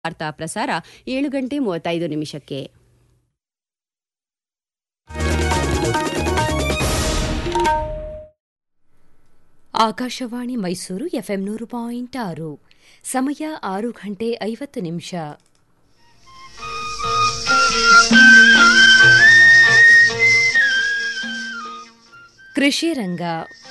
ವಾರ್ತಾ ಪ್ರಸಾರ ಏಳು ಗಂಟೆ ಮೂವತ್ತೈದು ನಿಮಿಷಕ್ಕೆ ಆಕಾಶವಾಣಿ ಮೈಸೂರು ಎಫ್ಎಂ ನೂರು ಪಾಯಿಂಟ್ ಆರು ಸಮಯ ಆರು ಗಂಟೆ ಐವತ್ತು ನಿಮಿಷ ಕೃಷಿ ರಂಗ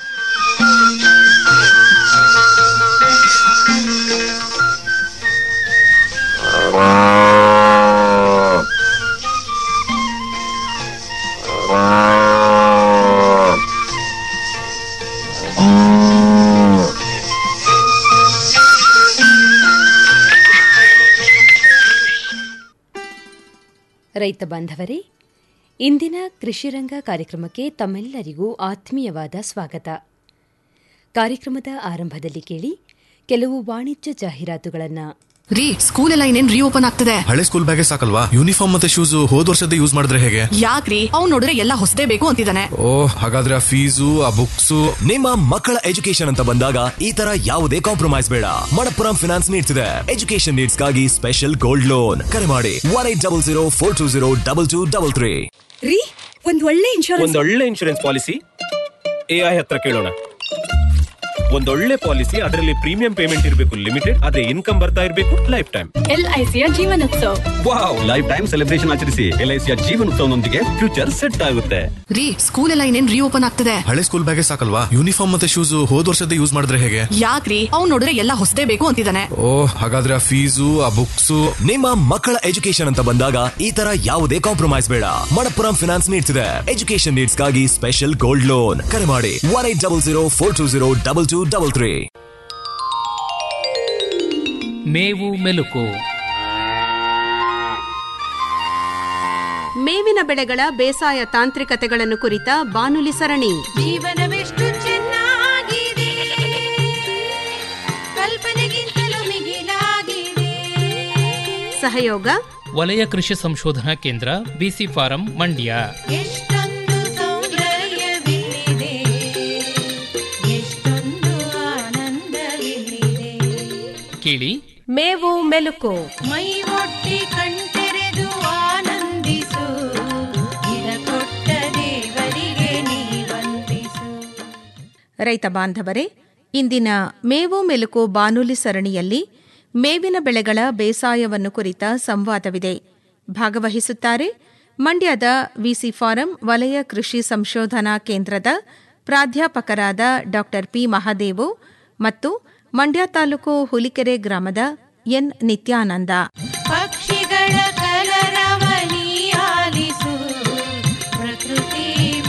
ರೈತ ಬಾಂಧವರೇ ಇಂದಿನ ಕೃಷಿರಂಗ ಕಾರ್ಯಕ್ರಮಕ್ಕೆ ತಮ್ಮೆಲ್ಲರಿಗೂ ಆತ್ಮೀಯವಾದ ಸ್ವಾಗತ ಕಾರ್ಯಕ್ರಮದ ಆರಂಭದಲ್ಲಿ ಕೇಳಿ ಕೆಲವು ವಾಣಿಜ್ಯ ಜಾಹೀರಾತುಗಳನ್ನು ರೀ ಸ್ಕೂಲ್ ಎಲ್ಲ ಇನ್ನೇನ್ ರೀಓಪನ್ ಆಗ್ತದೆ ಹಳೆ ಸ್ಕೂಲ್ ಬ್ಯಾಗೇ ಸಾಕಲ್ವಾ ಯೂನಿಫಾರ್ಮ್ ಮತ್ತೆ ಶೂಸ್ ಹೋದ್ ವರ್ಷದ ಯೂಸ್ ಮಾಡಿದ್ರೆ ಹೇಗೆ ಯಾಕ್ರಿ ಅವ್ನ್ ನೋಡಿದ್ರೆ ಎಲ್ಲ ಹೊಸದೇ ಬೇಕು ಅಂತಿದ್ದಾನೆ ಓ ಹಾಗಾದ್ರೆ ಆ ಫೀಸು ಆ ಬುಕ್ಸ್ ನಿಮ್ಮ ಮಕ್ಕಳ ಎಜುಕೇಶನ್ ಅಂತ ಬಂದಾಗ ಈ ತರ ಯಾವುದೇ ಕಾಂಪ್ರಮೈಸ್ ಬೇಡ ಮಣಪ್ಪುರಂ ಫಿನಾನ್ಸ್ ನೀಡ್ಸ್ ಇದೆ ಎಜುಕೇಶನ್ ನೀಡ್ಸ್ ಗಾಗಿ ಸ್ಪೆಷಲ್ ಗೋಲ್ಡ್ ಲೋನ್ ಕರೆ ಮಾಡಿ one eight double zero four two zero double two double three ರೀ ಒಂದ್ ಒಳ್ಳೆ ಇನ್ಶೂರೆನ್ಸ್ ಒಂದೊಳ್ಳೆ ಇನ್ಶೂರೆನ್ಸ್ ಪಾಲಿಸಿ ಎಐ ಹತ್ರ ಕೇಳೋಣ ಒಂದೊಳ್ಳೆ ಪಾಲಿಸಿ ಅದರಲ್ಲಿ ಪ್ರೀಮಿಯಂ ಪೇಮೆಂಟ್ ಇರಬೇಕು ಲಿಮಿಟೆಡ್ ಅದೇ ಇನ್ಕಮ್ ಬರ್ತಾ ಇರಬೇಕು ಲೈಫ್ ಟೈಮ್ ಎಲ್ಐಸಿಯ ಜೀವನೋತ್ಸವ ವಾವ್ ಲೈಫ್ ಟೈಮ್ ಸೆಲೆಬ್ರೇಷನ್ ಆಚರಿಸಿ ಎಲ್ಐಸಿಯ ಜೀವನೋತ್ಸವನೊಂದಿಗೆ ಫ್ಯೂಚರ್ ಸೆಟ್ ಆಗುತ್ತೆ ರೀ ಸ್ಕೂಲ್ ಎಲ್ಲ ಇನ್ನೇನ್ ರೀಓಪನ್ ಆಗ್ತದೆ ಹಳೆ ಸ್ಕೂಲ್ ಬ್ಯಾಗೇ ಸಾಕಲ್ವಾ ಯೂನಿಫಾರ್ಮ್ ಮತ್ತೆ ಶೂಸ್ ಹೋದ್ ವರ್ಷದ ಯೂಸ್ ಮಾಡಿದ್ರೆ ಹೇಗೆ ಯಾಕ್ರಿ ಅವ್ನ್ ನೋಡಿದ್ರೆ ಎಲ್ಲ ಹೊಸದೇ ಬೇಕು ಅಂತಿದ್ದಾನೆ ಓ ಹಾಗಾದ್ರೆ ಆ ಫೀಸು ಆ ಬುಕ್ಸ್ ನಿಮ್ಮ ಮಕ್ಕಳ ಎಜುಕೇಶನ್ ಅಂತ ಬಂದಾಗ ಈ ತರ ಯಾವುದೇ ಕಾಂಪ್ರಮೈಸ್ ಬೇಡ ಮಣಪ್ಪುರಂ ಫಿನಾನ್ಸ್ ನೀಡ್ಸ್ ಇದೆ ಎಜುಕೇಶನ್ ನೀಡ್ಸ್ ಗಾಗಿ ಸ್ಪೆಷಲ್ ಗೋಲ್ಡ್ ಲೋನ್ ಕರೆ ಮಾಡಿ one eight double zero four two zero double two double three ಮೇವು ಮೆಲುಕು ಮೇವಿನ ಬೆಳೆಗಳ ಬೇಸಾಯ ತಾಂತ್ರಿಕತೆಗಳನ್ನು ಕುರಿತ ಬಾನುಲಿ ಸರಣಿ ಜೀವನವೆಷ್ಟು ಚೆನ್ನಾಗಿದೆ ಕಲ್ಪನೆಗಿಂತಲೂ ಮಿಗಿಲಾಗಿದೆ ಸಹಯೋಗ ವಲಯ ಕೃಷಿ ಸಂಶೋಧನಾ ಕೇಂದ್ರ ಬಿಸಿ ಫಾರಂ ಮಂಡ್ಯ ಎಷ್ಟೊಂದು ಸೌಂದರ್ಯವಿಲ್ಲಿದೆ ಎಷ್ಟೊಂದು ಆನಂದವಿಲ್ಲಿದೆ ಕೇಳಿ ಮೇವು ಮೆಲುಕು ಮೈ ಒಟ್ಟಿ ಕಣ್ತೆರೆದು ಆನಂದಿಸು ಇದ ಕೊಟ್ಟ ದೇವರಿಗೆ ನೀ ವಂದಿಸು ರೈತ ಬಾಂಧವರೇ ಇಂದಿನ ಮೇವು ಮೆಲುಕು ಬಾನುಲಿ ಸರಣಿಯಲ್ಲಿ ಮೇವಿನ ಬೆಳೆಗಳ ಬೇಸಾಯವನ್ನು ಕುರಿತ ಸಂವಾದವಿದೆ ಭಾಗವಹಿಸುತ್ತಾರೆ ಮಂಡ್ಯದ ವಿಸಿ ಫಾರಂ ವಲಯ ಕೃಷಿ ಸಂಶೋಧನಾ ಕೇಂದ್ರದ ಪ್ರಾಧ್ಯಾಪಕರಾದ ಡಾ ಪಿ ಮಹಾದೇವು ಮತ್ತು ಮಂಡ್ಯ ತಾಲೂಕು ಹುಲಿಕೆರೆ ಗ್ರಾಮದ ಎನ್ ನಿತ್ಯಾನಂದ ಪಕ್ಷಿಗಳ ಕಲರವನಿ ಆಲಿಸು ಪ್ರಕೃತಿ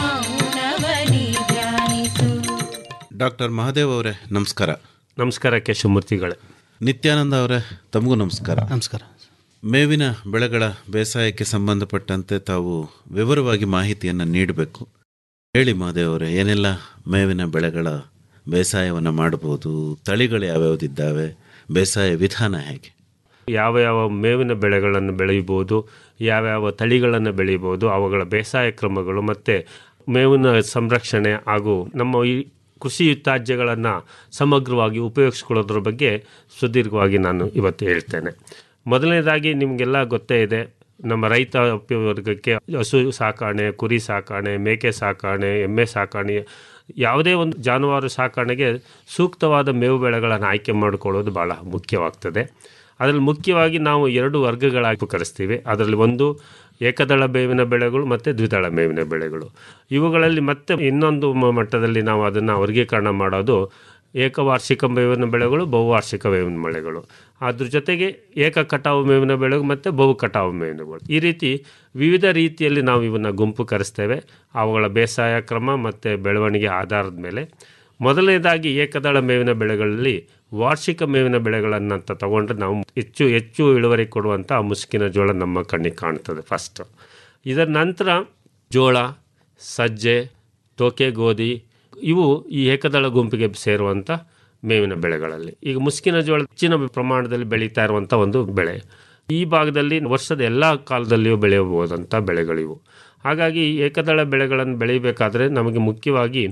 ಮೌನವನಿ ಧ್ಯಾನಿಸು ಡಾಕ್ಟರ್ ಮಹಾದೇವ್ ಅವರೇ ನಮಸ್ಕಾರ ನಮಸ್ಕಾರ ಕೇಶವಮೂರ್ತಿಗಳೇ ನಿತ್ಯಾನಂದ ಅವರೇ ತಮಗೂ ನಮಸ್ಕಾರ ನಮಸ್ಕಾರ ಮೇವಿನ ಬೆಳೆಗಳ ಬೇಸಾಯಕ್ಕೆ ಸಂಬಂಧಪಟ್ಟಂತೆ ತಾವು ವಿವರವಾಗಿ ಮಾಹಿತಿಯನ್ನು ನೀಡಬೇಕು ಹೇಳಿ ಮಹಾದೇವ್ ಅವರೇ ಏನೆಲ್ಲ ಮೇವಿನ ಬೆಳೆಗಳ ಬೇಸಾಯವನ್ನು ಮಾಡಬಹುದು ತಳಿಗಳು ಯಾವ್ಯಾವುದಿದ್ದಾವೆ ಬೇಸಾಯ ವಿಧಾನ ಹೇಗೆ ಯಾವ ಯಾವ ಮೇವಿನ ಬೆಳೆಗಳನ್ನು ಬೆಳೆಯಬಹುದು ಯಾವ್ಯಾವ ತಳಿಗಳನ್ನು ಬೆಳೆಯಬಹುದು ಅವುಗಳ ಬೇಸಾಯ ಕ್ರಮಗಳು ಮತ್ತು ಮೇವಿನ ಸಂರಕ್ಷಣೆ ಹಾಗೂ ನಮ್ಮ ಈ ಕೃಷಿ ತ್ಯಾಜ್ಯಗಳನ್ನು ಸಮಗ್ರವಾಗಿ ಉಪಯೋಗಿಸ್ಕೊಳ್ಳೋದ್ರ ಬಗ್ಗೆ ಸುದೀರ್ಘವಾಗಿ ನಾನು ಇವತ್ತು ಹೇಳ್ತೇನೆ ಮೊದಲನೇದಾಗಿ ನಿಮಗೆಲ್ಲ ಗೊತ್ತೇ ಇದೆ ನಮ್ಮ ರೈತ ವರ್ಗಕ್ಕೆ ಹಸು ಸಾಕಾಣೆ ಕುರಿ ಸಾಕಾಣೆ ಮೇಕೆ ಸಾಕಾಣೆ ಎಮ್ಮೆ ಸಾಕಾಣೆ ಯಾವುದೇ ಒಂದು ಜಾನುವಾರು ಸಾಕಾಣೆಗೆ ಸೂಕ್ತವಾದ ಮೇವು ಬೆಳೆಗಳನ್ನು ಆಯ್ಕೆ ಮಾಡಿಕೊಳ್ಳೋದು ಭಾಳ ಮುಖ್ಯವಾಗ್ತದೆ ಅದರಲ್ಲಿ ಮುಖ್ಯವಾಗಿ ನಾವು ಎರಡು ವರ್ಗಗಳಾಗಿ ಕರೆಸ್ತೀವಿ ಅದರಲ್ಲಿ ಒಂದು ಏಕದಳ ಮೇವಿನ ಬೆಳೆಗಳು ಮತ್ತು ದ್ವಿದಳ ಮೇವಿನ ಬೆಳೆಗಳು ಇವುಗಳಲ್ಲಿ ಮತ್ತೆ ಇನ್ನೊಂದು ಮ- ಮಟ್ಟದಲ್ಲಿ ನಾವು ಅದನ್ನು ವರ್ಗೀಕರಣ ಮಾಡೋದು ಏಕವಾರ್ಷಿಕ ಮೇವಿನ ಬೆಳೆಗಳು ಬಹುವಾರ್ಷಿಕ ಮೇವಿನ ಬೆಳೆಗಳು ಅದ್ರ ಜೊತೆಗೆ ಏಕ ಕಟಾವು ಮೇವಿನ ಬೆಳೆಗಳು ಮತ್ತು ಬಹು ಕಟಾವು ಮೇವಿನಗಳು ಈ ರೀತಿ ವಿವಿಧ ರೀತಿಯಲ್ಲಿ ನಾವು ಇವನ್ನು ಗುಂಪು ಕರೆಸ್ತೇವೆ ಅವುಗಳ ಬೇಸಾಯ ಕ್ರಮ ಮತ್ತು ಬೆಳವಣಿಗೆ ಆಧಾರದ ಮೇಲೆ ಮೊದಲನೇದಾಗಿ ಏಕದಳ ಮೇವಿನ ಬೆಳೆಗಳಲ್ಲಿ ವಾರ್ಷಿಕ ಮೇವಿನ ಬೆಳೆಗಳನ್ನು ಅಂತ ತಗೊಂಡ್ರೆ ನಾವು ಹೆಚ್ಚು ಹೆಚ್ಚು ಇಳುವರಿ ಕೊಡುವಂಥ ಮುಸುಕಿನ ಜೋಳ ನಮ್ಮ ಕಣ್ಣಿಗೆ ಕಾಣ್ತದೆ ಫಸ್ಟು ಇದರ ನಂತರ ಜೋಳ ಸಜ್ಜೆ ತೋಕೆ ಗೋಧಿ ಇವು ಈ ಏಕದಳ ಗುಂಪಿಗೆ ಸೇರುವಂಥ ಮೇವಿನ ಬೆಳೆಗಳಲ್ಲಿ ಈಗ ಮುಸ್ಕಿನ ಜೋಳ ಹೆಚ್ಚಿನ ಪ್ರಮಾಣದಲ್ಲಿ ಬೆಳೀತಾ ಇರುವಂಥ ಒಂದು ಬೆಳೆ ಈ ಭಾಗದಲ್ಲಿ ವರ್ಷದ ಎಲ್ಲ ಕಾಲದಲ್ಲಿಯೂ ಬೆಳೆಯಬಹುದಂಥ ಬೆಳೆಗಳಿವು ಹಾಗಾಗಿ ಏಕದಳ ಬೆಳೆಗಳನ್ನು ಬೆಳೀಬೇಕಾದ್ರೆ ನಮಗೆ ಮುಖ್ಯವಾಗಿ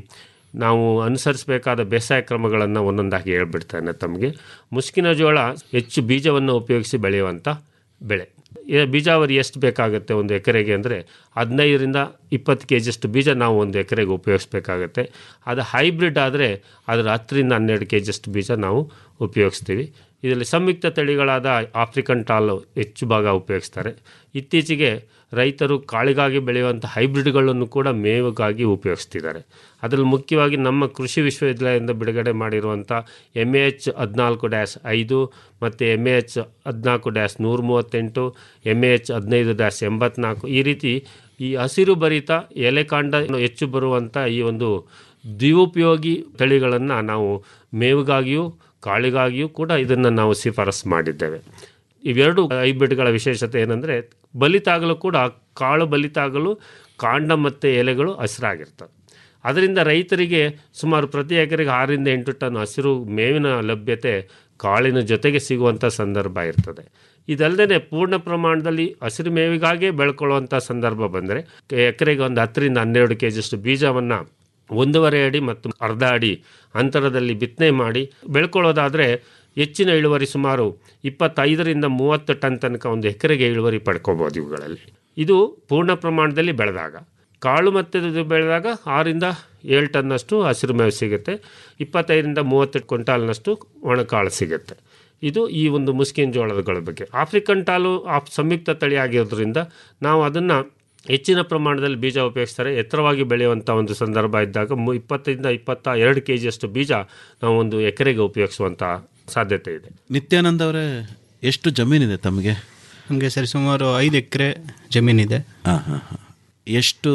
ನಾವು ಅನುಸರಿಸಬೇಕಾದ ಬೇಸಾಯ ಕ್ರಮಗಳನ್ನು ಒಂದೊಂದಾಗಿ ಹೇಳ್ಬಿಡ್ತೇನೆ ತಮಗೆ ಮುಸ್ಕಿನ ಜೋಳ ಹೆಚ್ಚು ಬೀಜವನ್ನು ಉಪಯೋಗಿಸಿ ಬೆಳೆಯುವಂಥ ಬೆಳೆ ಈ ಬೀಜಾವರಿ ಎಷ್ಟು ಬೇಕಾಗುತ್ತೆ ಒಂದು ಎಕರೆಗೆ ಅಂದರೆ ಹದಿನೈದರಿಂದ ಇಪ್ಪತ್ತು ಕೆ ಜಿಯಷ್ಟು ಬೀಜ ನಾವು ಒಂದು ಎಕರೆಗೆ ಉಪಯೋಗಿಸ್ಬೇಕಾಗತ್ತೆ ಅದು ಹೈಬ್ರಿಡ್ ಆದರೆ ಅದರ ಹತ್ತರಿಂದ ಹನ್ನೆರಡು ಕೆ ಜಿಯಷ್ಟು ಬೀಜ ನಾವು ಉಪಯೋಗಿಸ್ತೀವಿ ಇದರಲ್ಲಿ ಸಂಯುಕ್ತ ತಳಿಗಳಾದ ಆಫ್ರಿಕನ್ ಟಾಲ್ ಹೆಚ್ಚು ಭಾಗ ಉಪಯೋಗಿಸ್ತಾರೆ ಇತ್ತೀಚೆಗೆ ರೈತರು ಕಾಳಿಗಾಗಿ ಬೆಳೆಯುವಂಥ ಹೈಬ್ರಿಡ್ಗಳನ್ನು ಕೂಡ ಮೇವಿಗಾಗಿ ಉಪಯೋಗಿಸ್ತಿದ್ದಾರೆ ಅದರಲ್ಲಿ ಮುಖ್ಯವಾಗಿ ನಮ್ಮ ಕೃಷಿ ವಿಶ್ವವಿದ್ಯಾಲಯದಿಂದ ಬಿಡುಗಡೆ ಮಾಡಿರುವಂಥ ಎಮ್ ಎ ಎಚ್ ಹದಿನಾಲ್ಕು ಡ್ಯಾಶ್ ಐದು ಮತ್ತು ಎಮ್ ಎ ಎಚ್ ಹದಿನಾಲ್ಕು ಡ್ಯಾಶ್ ನೂರ ಮೂವತ್ತೆಂಟು ಎಮ್ ಎ ಎಚ್ ಹದಿನೈದು ಡ್ಯಾಶ್ ಎಂಬತ್ನಾಲ್ಕು ಈ ರೀತಿ ಈ ಹಸಿರು ಭರಿತ ಎಲೆಕಾಂಡ ಹೆಚ್ಚು ಬರುವಂಥ ಈ ಒಂದು ದ್ವಿಉಪಯೋಗಿ ತಳಿಗಳನ್ನು ನಾವು ಮೇವಿಗಾಗಿಯೂ ಕಾಳಿಗಾಗಿಯೂ ಕೂಡ ಇದನ್ನು ನಾವು ಶಿಫಾರಸು ಮಾಡಿದ್ದೇವೆ ಇವೆರಡು ಹೈಬ್ರಿಡ್ಗಳ ವಿಶೇಷತೆ ಏನಂದರೆ ಬಲಿತಾಗಲು ಕೂಡ ಕಾಳು ಬಲಿತಾಗಲು ಕಾಂಡ ಮತ್ತು ಎಲೆಗಳು ಹಸಿರಾಗಿರ್ತವೆ ಅದರಿಂದ ರೈತರಿಗೆ ಸುಮಾರು ಪ್ರತಿ ಎಕರೆಗೆ ಆರರಿಂದ ಎಂಟು ಟನ್ ಹಸಿರು ಮೇವಿನ ಲಭ್ಯತೆ ಕಾಳಿನ ಜೊತೆಗೆ ಸಿಗುವಂಥ ಸಂದರ್ಭ ಇರ್ತದೆ ಇದಲ್ಲದೆ ಪೂರ್ಣ ಪ್ರಮಾಣದಲ್ಲಿ ಹಸಿರು ಮೇವಿಗಾಗೇ ಬೆಳ್ಕೊಳ್ಳುವಂಥ ಸಂದರ್ಭ ಬಂದರೆ ಎಕರೆಗೆ ಒಂದು ಹತ್ತರಿಂದ ಹನ್ನೆರಡು ಕೆ ಜಿಯಷ್ಟು ಬೀಜವನ್ನು ಒಂದೂವರೆ ಅಡಿ ಮತ್ತು ಅರ್ಧ ಅಡಿ ಅಂತರದಲ್ಲಿ ಬಿತ್ತನೆ ಮಾಡಿ ಬೆಳ್ಕೊಳ್ಳೋದಾದರೆ ಹೆಚ್ಚಿನ ಇಳುವರಿ ಸುಮಾರು ಇಪ್ಪತ್ತೈದರಿಂದ ಮೂವತ್ತು ಟನ್ ತನಕ ಒಂದು ಎಕರೆಗೆ ಇಳುವರಿ ಪಡ್ಕೋಬೋದು ಇವುಗಳಲ್ಲಿ ಇದು ಪೂರ್ಣ ಪ್ರಮಾಣದಲ್ಲಿ ಬೆಳೆದಾಗ ಕಾಳು ಮತ್ತು ಇದು ಬೆಳೆದಾಗ ಆರಿಂದ ಏಳು ಟನ್ನಷ್ಟು ಹಸಿರು ಮೇವು ಸಿಗುತ್ತೆ ಇಪ್ಪತ್ತೈದರಿಂದ ಮೂವತ್ತು ಕ್ವಿಂಟಾಲ್ನಷ್ಟು ಒಣಕಾಳು ಸಿಗುತ್ತೆ ಇದು ಈ ಒಂದು ಮುಸ್ಕಿನ ಜೋಳಗಳ ಬಗ್ಗೆ ಆಫ್ರಿಕನ್ ಟಾಲು ಆಫ್ ಸಂಯುಕ್ತ ತಳಿ ಆಗಿರೋದ್ರಿಂದ ನಾವು ಅದನ್ನು ಹೆಚ್ಚಿನ ಪ್ರಮಾಣದಲ್ಲಿ ಬೀಜ ಉಪಯೋಗಿಸ್ತಾರೆ ಎತ್ತರವಾಗಿ ಬೆಳೆಯುವಂಥ ಒಂದು ಸಂದರ್ಭ ಇದ್ದಾಗ ಮು ಇಪ್ಪತ್ತರಿಂದ ಇಪ್ಪತ್ತ ಎರಡು ಕೆ ಜಿಯಷ್ಟು ಬೀಜ ನಾವು ಒಂದು ಎಕರೆಗೆ ಉಪಯೋಗಿಸುವಂಥ ಸಾಧ್ಯತೆ ಇದೆ ನಿತ್ಯಾನಂದ ಅವರೇ ಎಷ್ಟು ಜಮೀನಿದೆ ತಮಗೆ ನಮಗೆ ಸರಿ ಸುಮಾರು ಐದು ಎಕರೆ ಜಮೀನಿದೆ ಹಾಂ ಹಾಂ ಹಾಂ ಎಷ್ಟು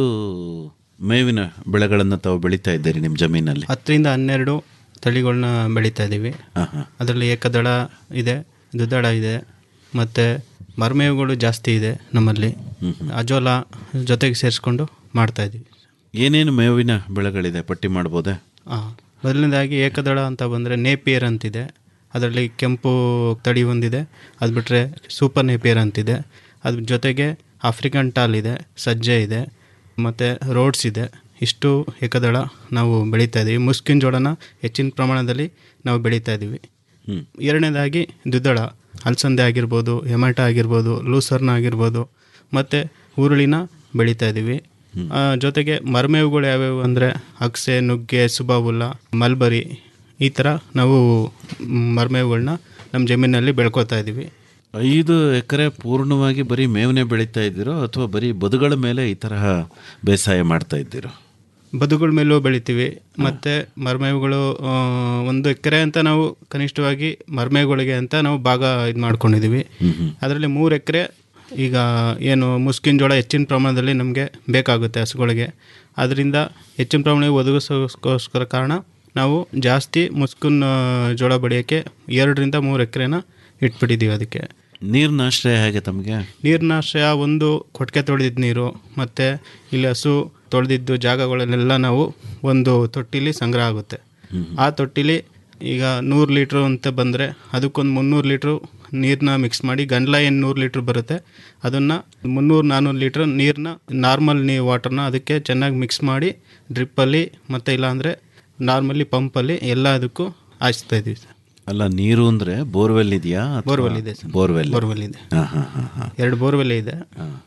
ಮೇವಿನ ಬೆಳೆಗಳನ್ನು ತಾವು ಬೆಳೀತಾ ಇದ್ದೀರಿ ನಿಮ್ಮ ಜಮೀನಲ್ಲಿ ಹತ್ತರಿಂದ ಹನ್ನೆರಡು ತಳಿಗಳನ್ನ ಬೆಳೀತಾ ಇದ್ದೀವಿ ಹಾಂ ಹಾಂ ಅದರಲ್ಲಿ ಏಕದಳ ಇದೆ ದ್ವಿದಳ ಇದೆ ಮತ್ತು ಮರಮೇವುಗಳು ಜಾಸ್ತಿ ಇದೆ ನಮ್ಮಲ್ಲಿ ಅಜೋಲ ಜೊತೆಗೆ ಸೇರಿಸ್ಕೊಂಡು ಮಾಡ್ತಾ ಇದ್ದೀವಿ ಏನೇನು ಮೇವಿನ ಬೆಳೆಗಳಿದೆ ಪಟ್ಟಿ ಮಾಡ್ಬೋದೇ ಹಾಂ ಮೊದಲನೇದಾಗಿ ಏಕದಳ ಅಂತ ಬಂದರೆ ನೇಪಿಯರ್ ಅಂತಿದೆ ಅದರಲ್ಲಿ ಕೆಂಪು ತಳಿ ಒಂದಿದೆ ಅದು ಬಿಟ್ಟರೆ ಸೂಪರ್ ನೇಪಿಯರ್ ಅಂತಿದೆ ಅದ್ರ ಜೊತೆಗೆ ಆಫ್ರಿಕನ್ ಟಾಲ್ ಇದೆ ಸಜ್ಜೆ ಇದೆ ಮತ್ತು ರೋಡ್ಸ್ ಇದೆ ಇಷ್ಟು ಏಕದಳ ನಾವು ಬೆಳೀತಾ ಇದ್ದೀವಿ ಮುಸ್ಕಿನ ಜೋಳನ ಹೆಚ್ಚಿನ ಪ್ರಮಾಣದಲ್ಲಿ ನಾವು ಬೆಳೀತಾ ಇದ್ದೀವಿ ಎರಡನೇದಾಗಿ ದ್ವಿದಳ ಅಲಸಂದೆ ಆಗಿರ್ಬೋದು ಹೆಮಾಟ ಆಗಿರ್ಬೋದು ಲೂಸರ್ನ ಆಗಿರ್ಬೋದು ಮತ್ತು ಹುರುಳಿನ ಬೆಳೀತಾ ಇದ್ದೀವಿ ಆ, ಜೊತೆಗೆ ಮರಮೇವುಗಳು ಯಾವ್ಯಾವು ಅಂದರೆ ಅಕ್ಸೆ ನುಗ್ಗೆ ಸುಬಾವುಲ್ಲ ಮಲ್ಬರಿ ಈ ಥರ ನಾವು ಮರಮೇವುಗಳನ್ನ ನಮ್ಮ ಜಮೀನಲ್ಲಿ ಬೆಳ್ಕೊತಾ ಇದ್ದೀವಿ ಐದು ಎಕರೆ ಪೂರ್ಣವಾಗಿ ಬರೀ ಮೇವನೆ ಬೆಳೀತಾ ಇದ್ದೀರೋ ಅಥವಾ ಬರೀ ಬದುಗಳ ಮೇಲೆ ಈ ತರಹ ಬೇಸಾಯ ಮಾಡ್ತಾ ಇದ್ದೀರೋ ಬದುಗಳ ಮೇಲೂ ಬೆಳಿತೀವಿ ಮತ್ತು ಮರಮೇವುಗಳು ಆ, ಒಂದು ಎಕರೆ ಅಂತ ನಾವು ಕನಿಷ್ಠವಾಗಿ ಮರಮೇವುಗಳಿಗೆ ಅಂತ ನಾವು ಭಾಗ ಇದು ಮಾಡ್ಕೊಂಡಿದ್ದೀವಿ ಅದರಲ್ಲಿ ಮೂರು ಎಕರೆ ಈಗ ಏನು ಮುಸ್ಕಿನ ಜೋಳ ಹೆಚ್ಚಿನ ಪ್ರಮಾಣದಲ್ಲಿ ನಮಗೆ ಬೇಕಾಗುತ್ತೆ ಹಸುಗಳಿಗೆ ಅದರಿಂದ ಹೆಚ್ಚಿನ ಪ್ರಮಾಣ ಒದಗಿಸೋಸ್ಕರ ಕಾರಣ ನಾವು ಜಾಸ್ತಿ ಮುಸ್ಕಿನ ಜೋಳ ಬೆಳೆಯೋಕ್ಕೆ ಎರಡರಿಂದ ಮೂರು ಎಕರೆನ ಇಟ್ಬಿಟ್ಟಿದ್ದೀವಿ ಅದಕ್ಕೆ ನೀರಿನ ಆಶ್ರಯ ಹೇಗೆ ತಮಗೆ ನೀರಿನ ಆಶ್ರಯ ಒಂದು ಕೊಟ್ಟಿಗೆ ತೊಳೆದಿದ್ದ ನೀರು ಮತ್ತು ಇಲ್ಲಿ ಹಸು ತೊಳೆದಿದ್ದು ಜಾಗಗಳನ್ನೆಲ್ಲ ನಾವು ಒಂದು ತೊಟ್ಟಿಲಿ ಸಂಗ್ರಹ ಆಗುತ್ತೆ ಆ ತೊಟ್ಟಿಲಿ ಈಗ ನೂರು ಲೀಟ್ರು ಅಂತ ಬಂದರೆ ಅದಕ್ಕೊಂದು ಮುನ್ನೂರು ಲೀಟ್ರು ನೀರನ್ನ ಮಿಕ್ಸ್ ಮಾಡಿ ಗಂಡ್ಲ ಏನು ನೂರು ಲೀಟ್ರ್ ಬರುತ್ತೆ ಅದನ್ನು ಮುನ್ನೂರು ನಾನ್ನೂರು ಲೀಟ್ರ್ ನೀರನ್ನ ನಾರ್ಮಲ್ ನೀ ವಾಟರ್ನ ಅದಕ್ಕೆ ಚೆನ್ನಾಗಿ ಮಿಕ್ಸ್ ಮಾಡಿ ಡ್ರಿಪ್ಪಲ್ಲಿ ಮತ್ತು ಇಲ್ಲಾಂದರೆ ನಾರ್ಮಲಿ ಪಂಪಲ್ಲಿ ಎಲ್ಲ ಅದಕ್ಕೂ ಹಾಯಿಸ್ತಾ ಇದ್ದೀವಿ ಸರ್ ಅಲ್ಲ ನೀರು ಅಂದರೆ ಬೋರ್ವೆಲ್ ಇದೆಯಾ ಅಥವಾ- ಬೋರ್ವೆಲ್ ಇದೆ ಸರ್. ಬೋರ್ವೆಲ್ ಬೋರ್ವೆಲ್ ಇದೆ. ಹಾಂ ಹಾಂ ಹಾಂ ಹಾಂ ಎರಡು ಬೋರ್ವೆಲ್ ಇದೆ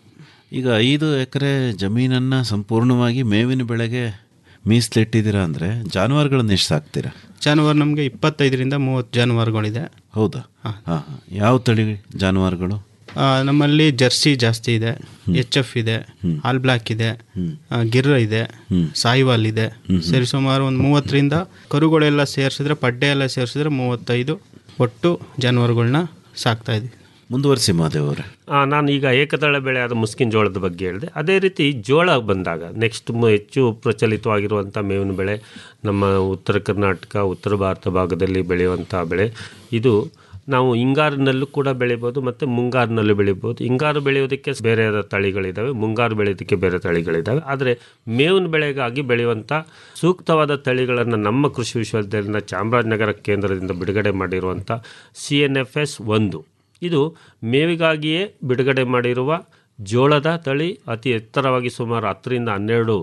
ಈಗ ಐದು ಎಕರೆ ಜಮೀನನ್ನು ಸಂಪೂರ್ಣವಾಗಿ ಮೇವಿನ ಬೆಳೆಗೆ ಮೀಸಲಿಟ್ಟಿದ್ದೀರಾ ಅಂದರೆ ಜಾನುವಾರುಗಳನ್ನ ಎಷ್ಟು ಸಾಕ್ತೀರಾ ಜಾನುವಾರು ನಮಗೆ ಇಪ್ಪತ್ತೈದರಿಂದ ಮೂವತ್ತು ಜಾನುವಾರುಗಳಿದೆ ಹೌದಾ ಹಾಂ ಹಾಂ ಯಾವ ತಳಿ ಜಾನುವಾರುಗಳು ಆ, ನಮ್ಮಲ್ಲಿ ಜರ್ಸಿ ಜಾಸ್ತಿ ಇದೆ ಎಚ್ ಎಫ್ ಇದೆ ಆಲ್ ಬ್ಲ್ಯಾಕ್ ಇದೆ ಆ, ಗಿರ್ ಇದೆ ಸಾಯಿವಾಲ್ ಇದೆ ಸರಿ ಸುಮಾರು ಒಂದು ಮೂವತ್ತರಿಂದ ಕರುಗಳೆಲ್ಲ ಸೇರಿಸಿದ್ರೆ ಪಡ್ಡೆ ಎಲ್ಲ ಸೇರಿಸಿದ್ರೆ ಮೂವತ್ತೈದು ಒಟ್ಟು ಜಾನುವಾರುಗಳನ್ನ ಸಾಕ್ತಾ ಇದ್ವಿ ಮುಂದುವರಿಸಿ ಮಾದೇವ್ ಅವರೇ ಆ, ನಾನು ಈಗ ಏಕದಳ ಬೆಳೆ ಆದ ಮುಸ್ಕಿನ ಜೋಳದ ಬಗ್ಗೆ ಹೇಳಿದೆ ಅದೇ ರೀತಿ ಜೋಳ ಬಂದಾಗ ನೆಕ್ಸ್ಟ್ ಹೆಚ್ಚು ಪ್ರಚಲಿತವಾಗಿರುವಂಥ ಮೇವಿನ ಬೆಳೆ ನಮ್ಮ ಉತ್ತರ ಕರ್ನಾಟಕ ಉತ್ತರ ಭಾರತ ಭಾಗದಲ್ಲಿ ಬೆಳೆಯುವಂಥ ಬೆಳೆ ಇದು ನಾವು ಹಿಂಗಾರಿನಲ್ಲೂ ಕೂಡ ಬೆಳಿಬೋದು ಮತ್ತು ಮುಂಗಾರಿನಲ್ಲೂ ಬೆಳಿಬೋದು ಹಿಂಗಾರು ಬೆಳೆಯೋದಕ್ಕೆ ಬೇರೆ ತಳಿಗಳಿದ್ದಾವೆ ಮುಂಗಾರು ಬೆಳೆಯೋದಕ್ಕೆ ಬೇರೆ ತಳಿಗಳಿದ್ದಾವೆ ಆದರೆ ಮೇವಿನ ಬೆಳೆಗಾಗಿ ಬೆಳೆಯುವಂಥ ಸೂಕ್ತವಾದ ತಳಿಗಳನ್ನು ನಮ್ಮ ಕೃಷಿ ವಿಶ್ವವಿದ್ಯಾಲಯದ ಚಾಮರಾಜನಗರ ಕೇಂದ್ರದಿಂದ ಬಿಡುಗಡೆ ಮಾಡಿರುವಂಥ ಸಿ ಎನ್ ಎಫ್ ಎಸ್ ಒಂದು ಇದು ಮೇವಿಗಾಗಿಯೇ ಬಿಡುಗಡೆ ಮಾಡಿರುವ ಜೋಳದ ತಳಿ ಅತಿ ಎತ್ತರವಾಗಿ ಸುಮಾರು ಹತ್ತರಿಂದ ಹನ್ನೆರಡು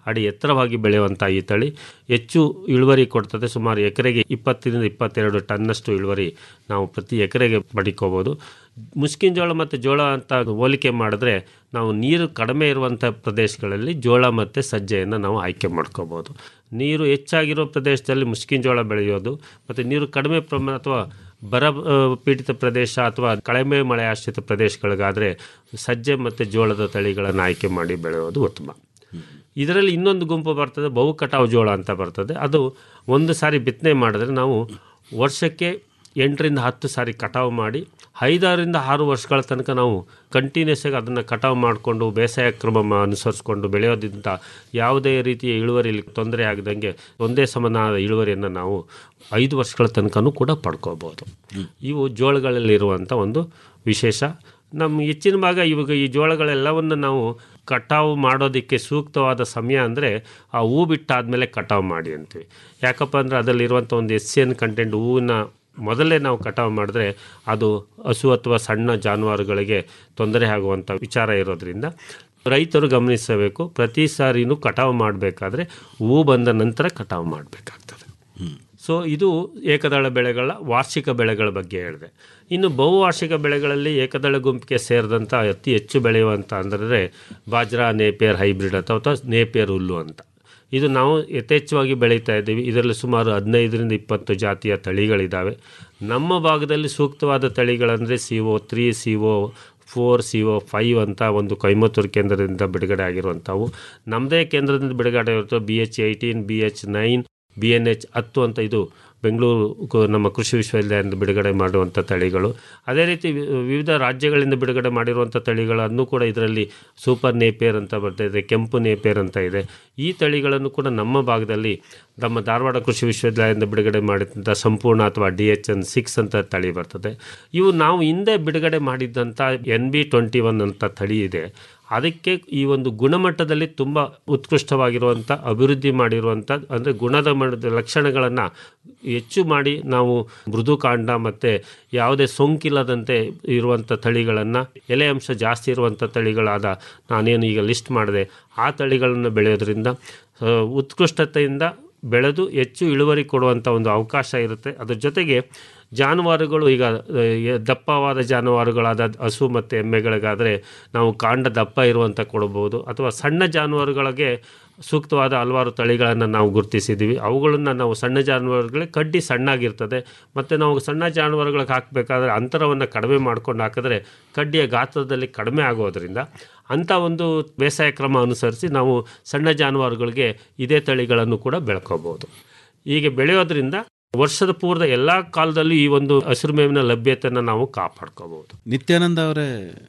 ಅಡಿ ಎತ್ತರವಾಗಿ ಬೆಳೆಯುವಂಥ ಈ ತಳಿ ಹೆಚ್ಚು ಇಳುವರಿ ಕೊಡ್ತದೆ ಸುಮಾರು ಎಕರೆಗೆ ಇಪ್ಪತ್ತರಿಂದ ಇಪ್ಪತ್ತೆರಡು ಟನ್ನಷ್ಟು ಇಳುವರಿ ನಾವು ಪ್ರತಿ ಎಕರೆಗೆ ಪಡ್ಕೋಬೋದು ಮುಸ್ಕಿನ ಜೋಳ ಮತ್ತು ಜೋಳ ಅಂತ ಹೋಲಿಕೆ ಮಾಡಿದ್ರೆ ನಾವು ನೀರು ಕಡಿಮೆ ಇರುವಂಥ ಪ್ರದೇಶಗಳಲ್ಲಿ ಜೋಳ ಮತ್ತು ಸಜ್ಜೆಯನ್ನು ನಾವು ಆಯ್ಕೆ ಮಾಡ್ಕೋಬೋದು ನೀರು ಹೆಚ್ಚಾಗಿರೋ ಪ್ರದೇಶದಲ್ಲಿ ಮುಸ್ಕಿನ ಜೋಳ ಬೆಳೆಯೋದು ಮತ್ತು ನೀರು ಕಡಿಮೆ ಪ್ರಮಾಣ ಅಥವಾ ಬರ ಆ, ಪೀಡಿತ ಪ್ರದೇಶ ಅಥವಾ ಕಡಿಮೆ ಮಳೆ ಆಶ್ರಿತ ಪ್ರದೇಶಗಳಿಗಾದರೆ ಸಜ್ಜೆ ಮತ್ತು ಜೋಳದ ತಳಿಗಳನ್ನು ಆಯ್ಕೆ ಮಾಡಿ ಬೆಳೆಯೋದು ಉತ್ತಮ ಇದರಲ್ಲಿ ಇನ್ನೊಂದು ಗುಂಪು ಬರ್ತದೆ ಬಹು ಕಟಾವು ಜೋಳ ಅಂತ ಬರ್ತದೆ ಅದು ಒಂದು ಸಾರಿ ಬಿತ್ತನೆ ಮಾಡಿದ್ರೆ ನಾವು ವರ್ಷಕ್ಕೆ ಎಂಟರಿಂದ ಹತ್ತು ಸಾರಿ ಕಟಾವು ಮಾಡಿ ಐದಾರರಿಂದ ಆರು ವರ್ಷಗಳ ತನಕ ನಾವು ಕಂಟಿನ್ಯೂಸ್ ಆಗಿ ಅದನ್ನು ಕಟಾವು ಮಾಡಿಕೊಂಡು ಬೇಸಾಯ ಕ್ರಮ ಮ- ಅನುಸರಿಸ್ಕೊಂಡು ಬೆಳೆಯೋದ್ರಿಂದ ಯಾವುದೇ ರೀತಿಯ ಇಳುವರಿಲಿ ತೊಂದರೆ ಆಗದಂಗೆ ಒಂದೇ ಸಮನಾದ ಇಳುವರಿಯನ್ನು ನಾವು ಐದು ವರ್ಷಗಳ ತನಕನೂ ಕೂಡ ಪಡ್ಕೋಬೋದು ಇವು ಜೋಳಗಳಲ್ಲಿರುವಂಥ ಒಂದು ವಿಶೇಷ ನಮ್ಮ ಹೆಚ್ಚಿನ ಭಾಗ ಇವಾಗ ಈ ಜೋಳಗಳೆಲ್ಲವನ್ನು ನಾವು ಕಟಾವು ಮಾಡೋದಕ್ಕೆ ಸೂಕ್ತವಾದ ಸಮಯ ಅಂದರೆ ಆ ಹೂ ಬಿಟ್ಟಾದಮೇಲೆ ಕಟಾವು ಮಾಡಿ ಅಂತೀವಿ ಯಾಕಪ್ಪ ಅಂದರೆ ಅದರಲ್ಲಿರುವಂಥ ಒಂದು ಎಸ್ ಸಿ ಎನ್ ಕಂಟೆಂಟ್ ಹೂವಿನ ಮೊದಲೇ ನಾವು ಕಟಾವು ಮಾಡಿದ್ರೆ ಅದು ಹಸು ಅಥವಾ ಸಣ್ಣ ಜಾನುವಾರುಗಳಿಗೆ ತೊಂದರೆ ಆಗುವಂಥ ವಿಚಾರ ಇರೋದ್ರಿಂದ ರೈತರು ಗಮನಿಸಬೇಕು ಪ್ರತಿ ಸಾರಿನೂ ಕಟಾವು ಮಾಡಬೇಕಾದ್ರೆ ಹೂ ಬಂದ ನಂತರ ಕಟಾವು ಮಾಡಬೇಕಾಗ್ತದೆ ಸೊ ಇದು ಏಕದಳ ಬೆಳೆಗಳ ವಾರ್ಷಿಕ ಬೆಳೆಗಳ ಬಗ್ಗೆ ಹೇಳಿದೆ ಇನ್ನು ಬಹುವಾರ್ಷಿಕ ಬೆಳೆಗಳಲ್ಲಿ ಏಕದಳ ಗುಂಪಿಗೆ ಸೇರಿದಂಥ ಅತಿ ಹೆಚ್ಚು ಬೆಳೆಯುವಂಥ ಅಂದರೆ ಬಾಜ್ರಾ ನೇಪಿಯರ್ ಹೈಬ್ರಿಡ್ ಅಥವಾ ನೇಪಿಯರ್ ಹುಲ್ಲು ಅಂತ ಇದು ನಾವು ಯಥೇಚ್ಛವಾಗಿ ಬೆಳೀತಾ ಇದ್ದೀವಿ ಇದರಲ್ಲಿ ಸುಮಾರು ಹದಿನೈದರಿಂದ ಇಪ್ಪತ್ತು ಜಾತಿಯ ತಳಿಗಳಿದ್ದಾವೆ ನಮ್ಮ ಭಾಗದಲ್ಲಿ ಸೂಕ್ತವಾದ ತಳಿಗಳಂದರೆ C O three C O four C O five ಅಂತ ಒಂದು ಕೊಯಮತ್ತೂರು ಕೇಂದ್ರದಿಂದ ಬಿಡುಗಡೆ ಆಗಿರುವಂಥವು ನಮ್ಮದೇ ಕೇಂದ್ರದಿಂದ ಬಿಡುಗಡೆ ಇರುತ್ತೋ B H eighteen B H nine B N H ಹತ್ತು ಅಂತ ಇದು ಬೆಂಗಳೂರು ಕು- ನಮ್ಮ ಕೃಷಿ ವಿಶ್ವವಿದ್ಯಾಲಯದಿಂದ ಬಿಡುಗಡೆ ಮಾಡುವಂಥ ತಳಿಗಳು ಅದೇ ರೀತಿ ವಿ- ವಿವಿಧ ರಾಜ್ಯಗಳಿಂದ ಬಿಡುಗಡೆ ಮಾಡಿರುವಂಥ ತಳಿಗಳನ್ನು ಕೂಡ ಇದರಲ್ಲಿ ಸೂಪರ್ ನೇಪಿಯರ್ ಅಂತ ಬರ್ತಾ ಇದೆ ಕೆಂಪು ನೇಪಿಯರ್ ಅಂತ ಇದೆ ಈ ತಳಿಗಳನ್ನು ಕೂಡ ನಮ್ಮ ಭಾಗದಲ್ಲಿ ನಮ್ಮ ಧಾರವಾಡ ಕೃಷಿ ವಿಶ್ವವಿದ್ಯಾಲಯದಿಂದ ಬಿಡುಗಡೆ ಮಾಡಿದಂಥ ಸಂಪೂರ್ಣ ಅಥವಾ ಡಿ ಎಚ್ ಎನ್ ಸಿಕ್ಸ್ ಅಂತ ತಳಿ ಬರ್ತದೆ ಇವು ನಾವು ಹಿಂದೆ ಬಿಡುಗಡೆ ಮಾಡಿದ್ದಂಥ ಎನ್ ಬಿ ಟ್ವೆಂಟಿ ಒನ್ ಅಂತ ತಳಿ ಇದೆ ಅದಕ್ಕೆ ಈ ಒಂದು ಗುಣಮಟ್ಟದಲ್ಲಿ ತುಂಬ ಉತ್ಕೃಷ್ಟವಾಗಿರುವಂಥ ಅಭಿವೃದ್ಧಿ ಮಾಡಿರುವಂಥ ಅಂದರೆ ಗುಣದ ಮಟ್ಟದ ಲಕ್ಷಣಗಳನ್ನು ಹೆಚ್ಚು ಮಾಡಿ ನಾವು ಮೃದುಕಾಂಡ ಮತ್ತು ಯಾವುದೇ ಸೋಂಕಿಲ್ಲದಂತೆ ಇರುವಂಥ ತಳಿಗಳನ್ನು ಎಲೆ ಅಂಶ ಜಾಸ್ತಿ ಇರುವಂಥ ತಳಿಗಳಾದ ನಾನೇನು ಈಗ ಲಿಸ್ಟ್ ಮಾಡಿದೆ ಆ ತಳಿಗಳನ್ನು ಬೆಳೆಯೋದ್ರಿಂದ ಆ, ಉತ್ಕೃಷ್ಟತೆಯಿಂದ ಬೆಳೆದು ಹೆಚ್ಚು ಇಳುವರಿ ಕೊಡುವಂಥ ಒಂದು ಅವಕಾಶ ಇರುತ್ತೆ ಅದ್ರ ಜೊತೆಗೆ ಜಾನುವಾರುಗಳು ಈಗ ಆ, ಎ- ದಪ್ಪವಾದ ಜಾನುವಾರುಗಳಾದ ಹಸು ಮತ್ತು ಎಮ್ಮೆಗಳಿಗಾದರೆ ನಾವು ಕಾಂಡ ದಪ್ಪ ಇರುವಂಥ ಕೊಡಬಹುದು ಅಥವಾ ಸಣ್ಣ ಜಾನುವಾರುಗಳಿಗೆ ಸೂಕ್ತವಾದ ಹಲವಾರು ತಳಿಗಳನ್ನು ನಾವು ಗುರುತಿಸಿದ್ದೀವಿ ಅವುಗಳನ್ನು ನಾವು ಸಣ್ಣ ಜಾನುವಾರುಗಳಿಗೆ ಕಡ್ಡಿ ಸಣ್ಣಾಗಿರ್ತದೆ ಮತ್ತು ನಾವು ಸಣ್ಣ ಜಾನುವಾರುಗಳಿಗೆ ಹಾಕಬೇಕಾದ್ರೆ ಅಂತರವನ್ನು ಕಡಿಮೆ ಮಾಡ್ಕೊಂಡು ಹಾಕಿದ್ರೆ ಕಡ್ಡಿಯ ಗಾತ್ರದಲ್ಲಿ ಕಡಿಮೆ ಆಗೋದ್ರಿಂದ ಅಂಥ ಒಂದು ಬೇಸಾಯ ಕ್ರಮ ಅನುಸರಿಸಿ ನಾವು ಸಣ್ಣ ಜಾನುವಾರುಗಳಿಗೆ ಇದೇ ತಳಿಗಳನ್ನು ಕೂಡ ಬೆಳ್ಕೋಬೋದು ಹೀಗೆ ಬೆಳೆಯೋದ್ರಿಂದ ವರ್ಷದ ಪೂರ್ವ ಎಲ್ಲ ಕಾಲದಲ್ಲೂ ಈ ಒಂದು ಹಸಿರು ಮೇವಿನ ಲಭ್ಯತೆಯನ್ನು ನಾವು ಕಾಪಾಡ್ಕೋಬಹುದು ನಿತ್ಯಾನಂದ ಅವರೇ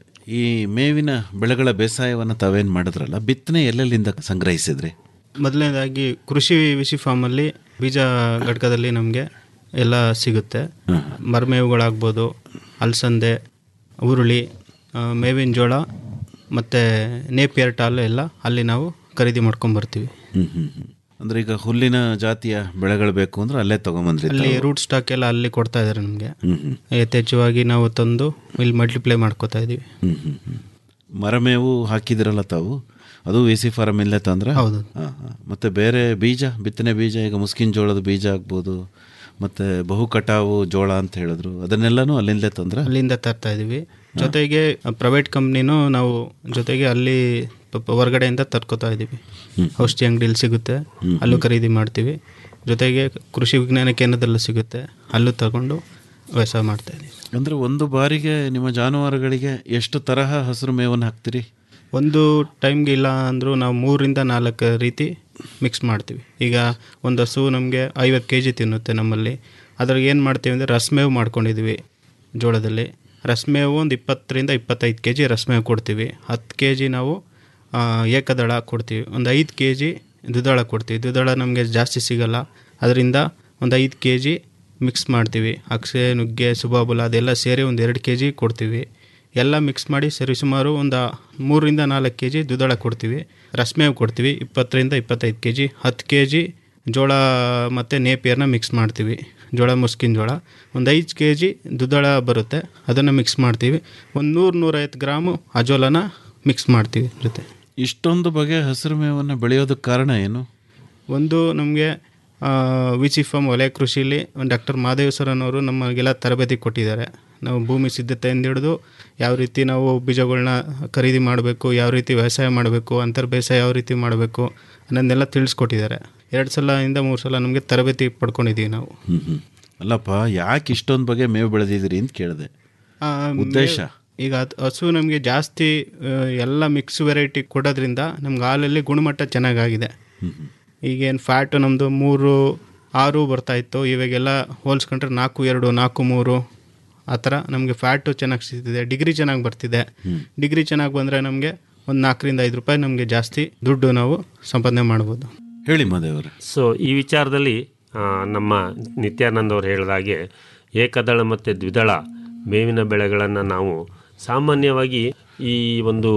ಈ ಮೇವಿನ ಬೆಳೆಗಳ ಬೇಸಾಯವನ್ನು ತಾವೇನು ಮಾಡಿದ್ರಲ್ಲ ಬಿತ್ತನೆ ಎಲ್ಲೆಲ್ಲಿಂದ ಸಂಗ್ರಹಿಸಿದ್ರಿ ಮೊದಲನೇದಾಗಿ ಕೃಷಿ ವಿಶಿ ಫಾರ್ಮಲ್ಲಿ ಬೀಜ ಘಟಕದಲ್ಲಿ ನಮಗೆ ಎಲ್ಲ ಸಿಗುತ್ತೆ ಮರಮೇವುಗಳಾಗ್ಬೋದು ಅಲಸಂದೆ ಹುರುಳಿ ಆ, ಮೇವಿನ ಜೋಳ ಮತ್ತು ನೇಪಿಯರ್ ಟಾಲು ಎಲ್ಲ ಅಲ್ಲಿ ನಾವು ಖರೀದಿ ಮಾಡ್ಕೊಂಬರ್ತೀವಿ ಹ್ಮ್ ಹ್ಮ್ ಹ್ಮ್. ಅಂದ್ರೆ ಈಗ ಹುಲ್ಲಿನ ಜಾತಿಯ ಬೆಳೆಗಳು ಬೇಕು ಅಂದ್ರೆ ಅಲ್ಲೇ ತಗೊಂಬಂದ್ರಿ ಅಲ್ಲಿ ತಾವು? ರೂಟ್ ಸ್ಟಾಕ್ ಎಲ್ಲ ಅಲ್ಲಿ ಕೊಡ್ತಾ ಇದ್ದಾರೆ ನಮಗೆ ಹ್ಮ್ ಹ್ಮ್. ಯಥೇಚ್ಛವಾಗಿ ನಾವು ತಂದು ಇಲ್ಲಿ ಮಲ್ಟಿಪ್ಲೈ ಮಾಡ್ಕೋತಾ ಇದ್ದೀವಿ ಹ್ಮ್ ಹ್ಮ್ ಹ್ಮ್. ಮರಮೇವು ಹಾಕಿದಿರಲ್ಲ ತಾವು ಅದು ವಿ ಸಿ ಫಾರಮ್ ಇಲ್ಲೇ ತಂದ್ರೆ ಹೌದು. ಹಾಂ ಹಾಂ ಮತ್ತು ಬೇರೆ ಬೀಜ ಬಿತ್ತನೆ ಬೀಜ ಈಗ ಮುಸ್ಕಿನ ಜೋಳದ ಬೀಜ ಆಗ್ಬೋದು ಮತ್ತು ಬಹು ಕಟಾವು ಜೋಳ ಅಂತ ಹೇಳಿದ್ರು ಅದನ್ನೆಲ್ಲನೂ ಅಲ್ಲಿಂದಲೇ ತಂದ್ರೆ ಅಲ್ಲಿಂದ ತರ್ತಾ ಇದ್ದೀವಿ ಜೊತೆಗೆ ಪ್ರೈವೇಟ್ ಕಂಪ್ನಿನೂ ನಾವು ಜೊತೆಗೆ ಅಲ್ಲಿ ಪ- ಪ- ಹೊರಗಡೆಯಿಂದ ತರ್ಕೋತಾ ಇದ್ದೀವಿ ಔಷಧಿ ಅಂಗಡಿಯಲ್ಲಿ ಸಿಗುತ್ತೆ ಅಲ್ಲೂ ಖರೀದಿ ಮಾಡ್ತೀವಿ ಜೊತೆಗೆ ಕೃಷಿ ವಿಜ್ಞಾನ ಕೇಂದ್ರದಲ್ಲೂ ಸಿಗುತ್ತೆ ಅಲ್ಲೂ ತಗೊಂಡು ವ್ಯವಸಾಯ ಮಾಡ್ತಾ ಇದ್ದೀವಿ ಅಂದರೆ ಒಂದು ಬಾರಿಗೆ ನಿಮ್ಮ ಜಾನುವಾರುಗಳಿಗೆ ಎಷ್ಟು ತರಹ ಹಸಿರು ಮೇವನ್ನು ಹಾಕ್ತೀರಿ ಒಂದು ಟೈಮ್ಗೆ ಇಲ್ಲ ಅಂದರೂ ನಾವು ಮೂರರಿಂದ ನಾಲ್ಕು ರೀತಿ ಮಿಕ್ಸ್ ಮಾಡ್ತೀವಿ ಈಗ ಒಂದು ಹಸು ನಮಗೆ ಐವತ್ತು ಕೆ ಜಿ ತಿನ್ನುತ್ತೆ ನಮ್ಮಲ್ಲಿ ಅದ್ರಾಗ ಏನು ಮಾಡ್ತೀವಿ ಅಂದರೆ ರಸಮೇವು ಮಾಡ್ಕೊಂಡಿದ್ವಿ ಜೋಳದಲ್ಲಿ ರಸಮೇವು ಒಂದು ಇಪ್ಪತ್ತರಿಂದ ಇಪ್ಪತ್ತೈದು ಕೆ ಜಿ ರಸಮೇವು ಕೊಡ್ತೀವಿ ಹತ್ತು ಕೆ ಜಿ ನಾವು ಆ, ಏಕದಳ ಕೊಡ್ತೀವಿ ಒಂದು ಐದು ಕೆ ಜಿ ದ್ವಿದಳ ಕೊಡ್ತೀವಿ ದ್ವಿದಳ ನಮಗೆ ಜಾಸ್ತಿ ಸಿಗಲ್ಲ ಅದರಿಂದ ಒಂದು ಐದು ಕೆ ಜಿ ಮಿಕ್ಸ್ ಮಾಡ್ತೀವಿ ಅಕ್ಷೆ ನುಗ್ಗೆ ಸುಬಾಬುಲ ಅದೆಲ್ಲ ಸೇರಿ ಒಂದು ಎರಡು ಕೆ ಜಿ ಕೊಡ್ತೀವಿ ಎಲ್ಲ ಮಿಕ್ಸ್ ಮಾಡಿ ಸರಿ ಸುಮಾರು ಒಂದು ಮೂರರಿಂದ ನಾಲ್ಕು ಕೆ ಜಿ ದ್ವಿದಳ ಕೊಡ್ತೀವಿ ರಸಮೇವು ಕೊಡ್ತೀವಿ ಇಪ್ಪತ್ತರಿಂದ ಇಪ್ಪತ್ತೈದು ಕೆ ಜಿ ಹತ್ತು ಕೆ ಜಿ ಜೋಳ ಮತ್ತು ನೇಪಿಯರ್ನ ಮಿಕ್ಸ್ ಮಾಡ್ತೀವಿ ಜೋಳ ಮುಸ್ಕಿನ ಜೋಳ ಒಂದು ಐದು ಕೆ ಜಿ ದ್ವಿದಳ ಬರುತ್ತೆ ಅದನ್ನು ಮಿಕ್ಸ್ ಮಾಡ್ತೀವಿ ಒಂದು ನೂರು ನೂರೈವತ್ತು ಗ್ರಾಮು ಅಜೋಲನ ಮಿಕ್ಸ್ ಮಾಡ್ತೀವಿ ಜೊತೆ ಇಷ್ಟೊಂದು ಬಗೆಯ ಹಸಿರು ಮೇವನ್ನು ಬೆಳೆಯೋದಕ್ಕೆ ಕಾರಣ ಏನು ಒಂದು ನಮಗೆ ವಿಚಿಫಮ್ ವಲಯ ಕೃಷಿಲಿ ಡಾಕ್ಟರ್ ಮಾದೇವಸರನವರು ನಮಗೆಲ್ಲ ತರಬೇತಿ ಕೊಟ್ಟಿದ್ದಾರೆ ನಾವು ಭೂಮಿ ಸಿದ್ಧತೆಯಿಂದ ಹಿಡಿದು ಯಾವ ರೀತಿ ನಾವು ಬೀಜಗಳನ್ನ ಖರೀದಿ ಮಾಡಬೇಕು ಯಾವ ರೀತಿ ವ್ಯವಸಾಯ ಮಾಡಬೇಕು ಅಂತರ್ ಬೇಸಾಯ ಯಾವ ರೀತಿ ಮಾಡಬೇಕು ಅನ್ನೋದನ್ನೆಲ್ಲ ತಿಳಿಸ್ಕೊಟ್ಟಿದ್ದಾರೆ ಎರಡು ಸಲ ಇಂದ ಮೂರು ಸಲ ನಮಗೆ ತರಬೇತಿ ಪಡ್ಕೊಂಡಿದ್ದೀವಿ ನಾವು ಹ್ಮ್ ಹ್ಮ್. ಅಲ್ಲಪ್ಪ ಯಾಕೆ ಇಷ್ಟೊಂದು ಬಗೆ ಮೇವು ಬೆಳೆದಿದ್ದೀರಿ ಅಂತ ಕೇಳಿದೆ ಆ, ಉದ್ದೇಶ? ಮೇವು- ಈಗ ಹತ್- ಹಸು ನಮಗೆ ಜಾಸ್ತಿ ಆ, ಎಲ್ಲ ಮಿಕ್ಸ್ ವೆರೈಟಿ ಕೊಡೋದ್ರಿಂದ ನಮ್ಗೆ ಹಾಲಲ್ಲಿ ಗುಣಮಟ್ಟ ಚೆನ್ನಾಗಾಗಿದೆ ಈಗೇನು ಫ್ಯಾಟು ನಮ್ಮದು ಮೂರು ಆರು ಬರ್ತಾಯಿತ್ತು ಇವಾಗೆಲ್ಲ ಹೋಲಿಸ್ಕೊಂಡ್ರೆ ನಾಲ್ಕು ಎರಡು ನಾಲ್ಕು ಮೂರು ಆ ಥರ ನಮಗೆ ಫ್ಯಾಟು ಚೆನ್ನಾಗಿ ಸಿಗ್ತಿದೆ ಡಿಗ್ರಿ ಚೆನ್ನಾಗಿ ಬರ್ತಿದೆ ಡಿಗ್ರಿ ಚೆನ್ನಾಗಿ ಬಂದರೆ ನಮಗೆ ಒಂದು ನಾಲ್ಕರಿಂದ ಐದು ರೂಪಾಯಿ ನಮಗೆ ಜಾಸ್ತಿ ದುಡ್ಡು ನಾವು ಸಂಪಾದನೆ ಮಾಡ್ಬೋದು ಹೇಳಿ ಮಾದೇವ್ರೆ ಸೊ ಈ ವಿಚಾರದಲ್ಲಿ ಆ, ನಮ್ಮ ನಿತ್ಯಾನಂದ್ ಅವರು ಹೇಳಿದ ಹಾಗೆ ಏಕದಳ ಮತ್ತು ದ್ವಿದಳ ಮೇವಿನ ಬೆಳೆಗಳನ್ನು ನಾವು ಸಾಮಾನ್ಯವಾಗಿ ಈ ಒಂದು